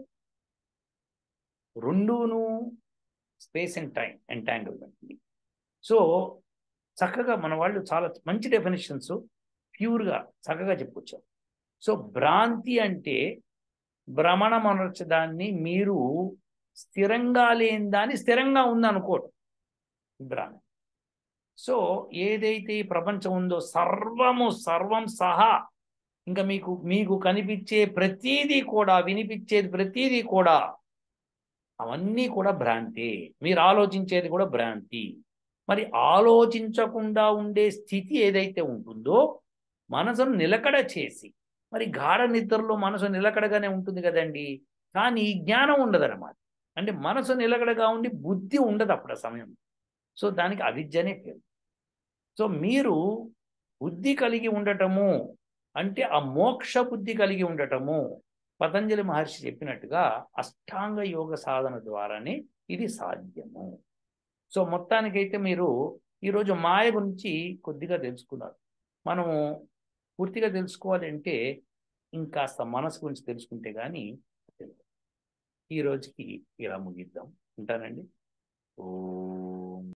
రెండును space and time entanglement so చక్కగా మన వాళ్ళు చాలా మంచి డెఫినేషన్స్ ప్యూర్గా చక్కగా చెప్పుకొచ్చారు సో భ్రాంతి అంటే భ్రమణం అనర్చదాన్ని మీరు స్థిరంగా లేని దాన్ని స్థిరంగా ఉందనుకోవటం భ్రాంతి సో ఏదైతే ఈ ప్రపంచం ఉందో సర్వము సర్వం సహా ఇంకా మీకు మీకు కనిపించే ప్రతీదీ కూడా వినిపించేది ప్రతీదీ కూడా అవన్నీ కూడా భ్రాంతి మీరు ఆలోచించేది కూడా భ్రాంతి మరి ఆలోచించకుండా ఉండే స్థితి ఏదైతే ఉంటుందో మనసును నిలకడ చేసి మరి గాఢ నిద్రలో మనసు నిలకడగానే ఉంటుంది కదండి కానీ జ్ఞానం ఉండదన్నమాట అంటే మనసు నిలకడగా ఉండి బుద్ధి ఉండదు అప్పుడు ఆ సమయం సో దానికి అవిద్యనే పేరు సో మీరు బుద్ధి కలిగి ఉండటము అంటే ఆ మోక్ష బుద్ధి కలిగి ఉండటము పతంజలి మహర్షి చెప్పినట్టుగా అష్టాంగ యోగ సాధన ద్వారానే ఇది సాధ్యము సో మొత్తానికైతే మీరు ఈరోజు మాయ గురించి కొద్దిగా తెలుసుకున్నారు మనము పూర్తిగా తెలుసుకోవాలి అంటే ఇంకాస్త మనసు గురించి తెలుసుకుంటే కానీ ఈ రోజుకి ఇలా ముగిద్దాం ఉంటానండి ఓ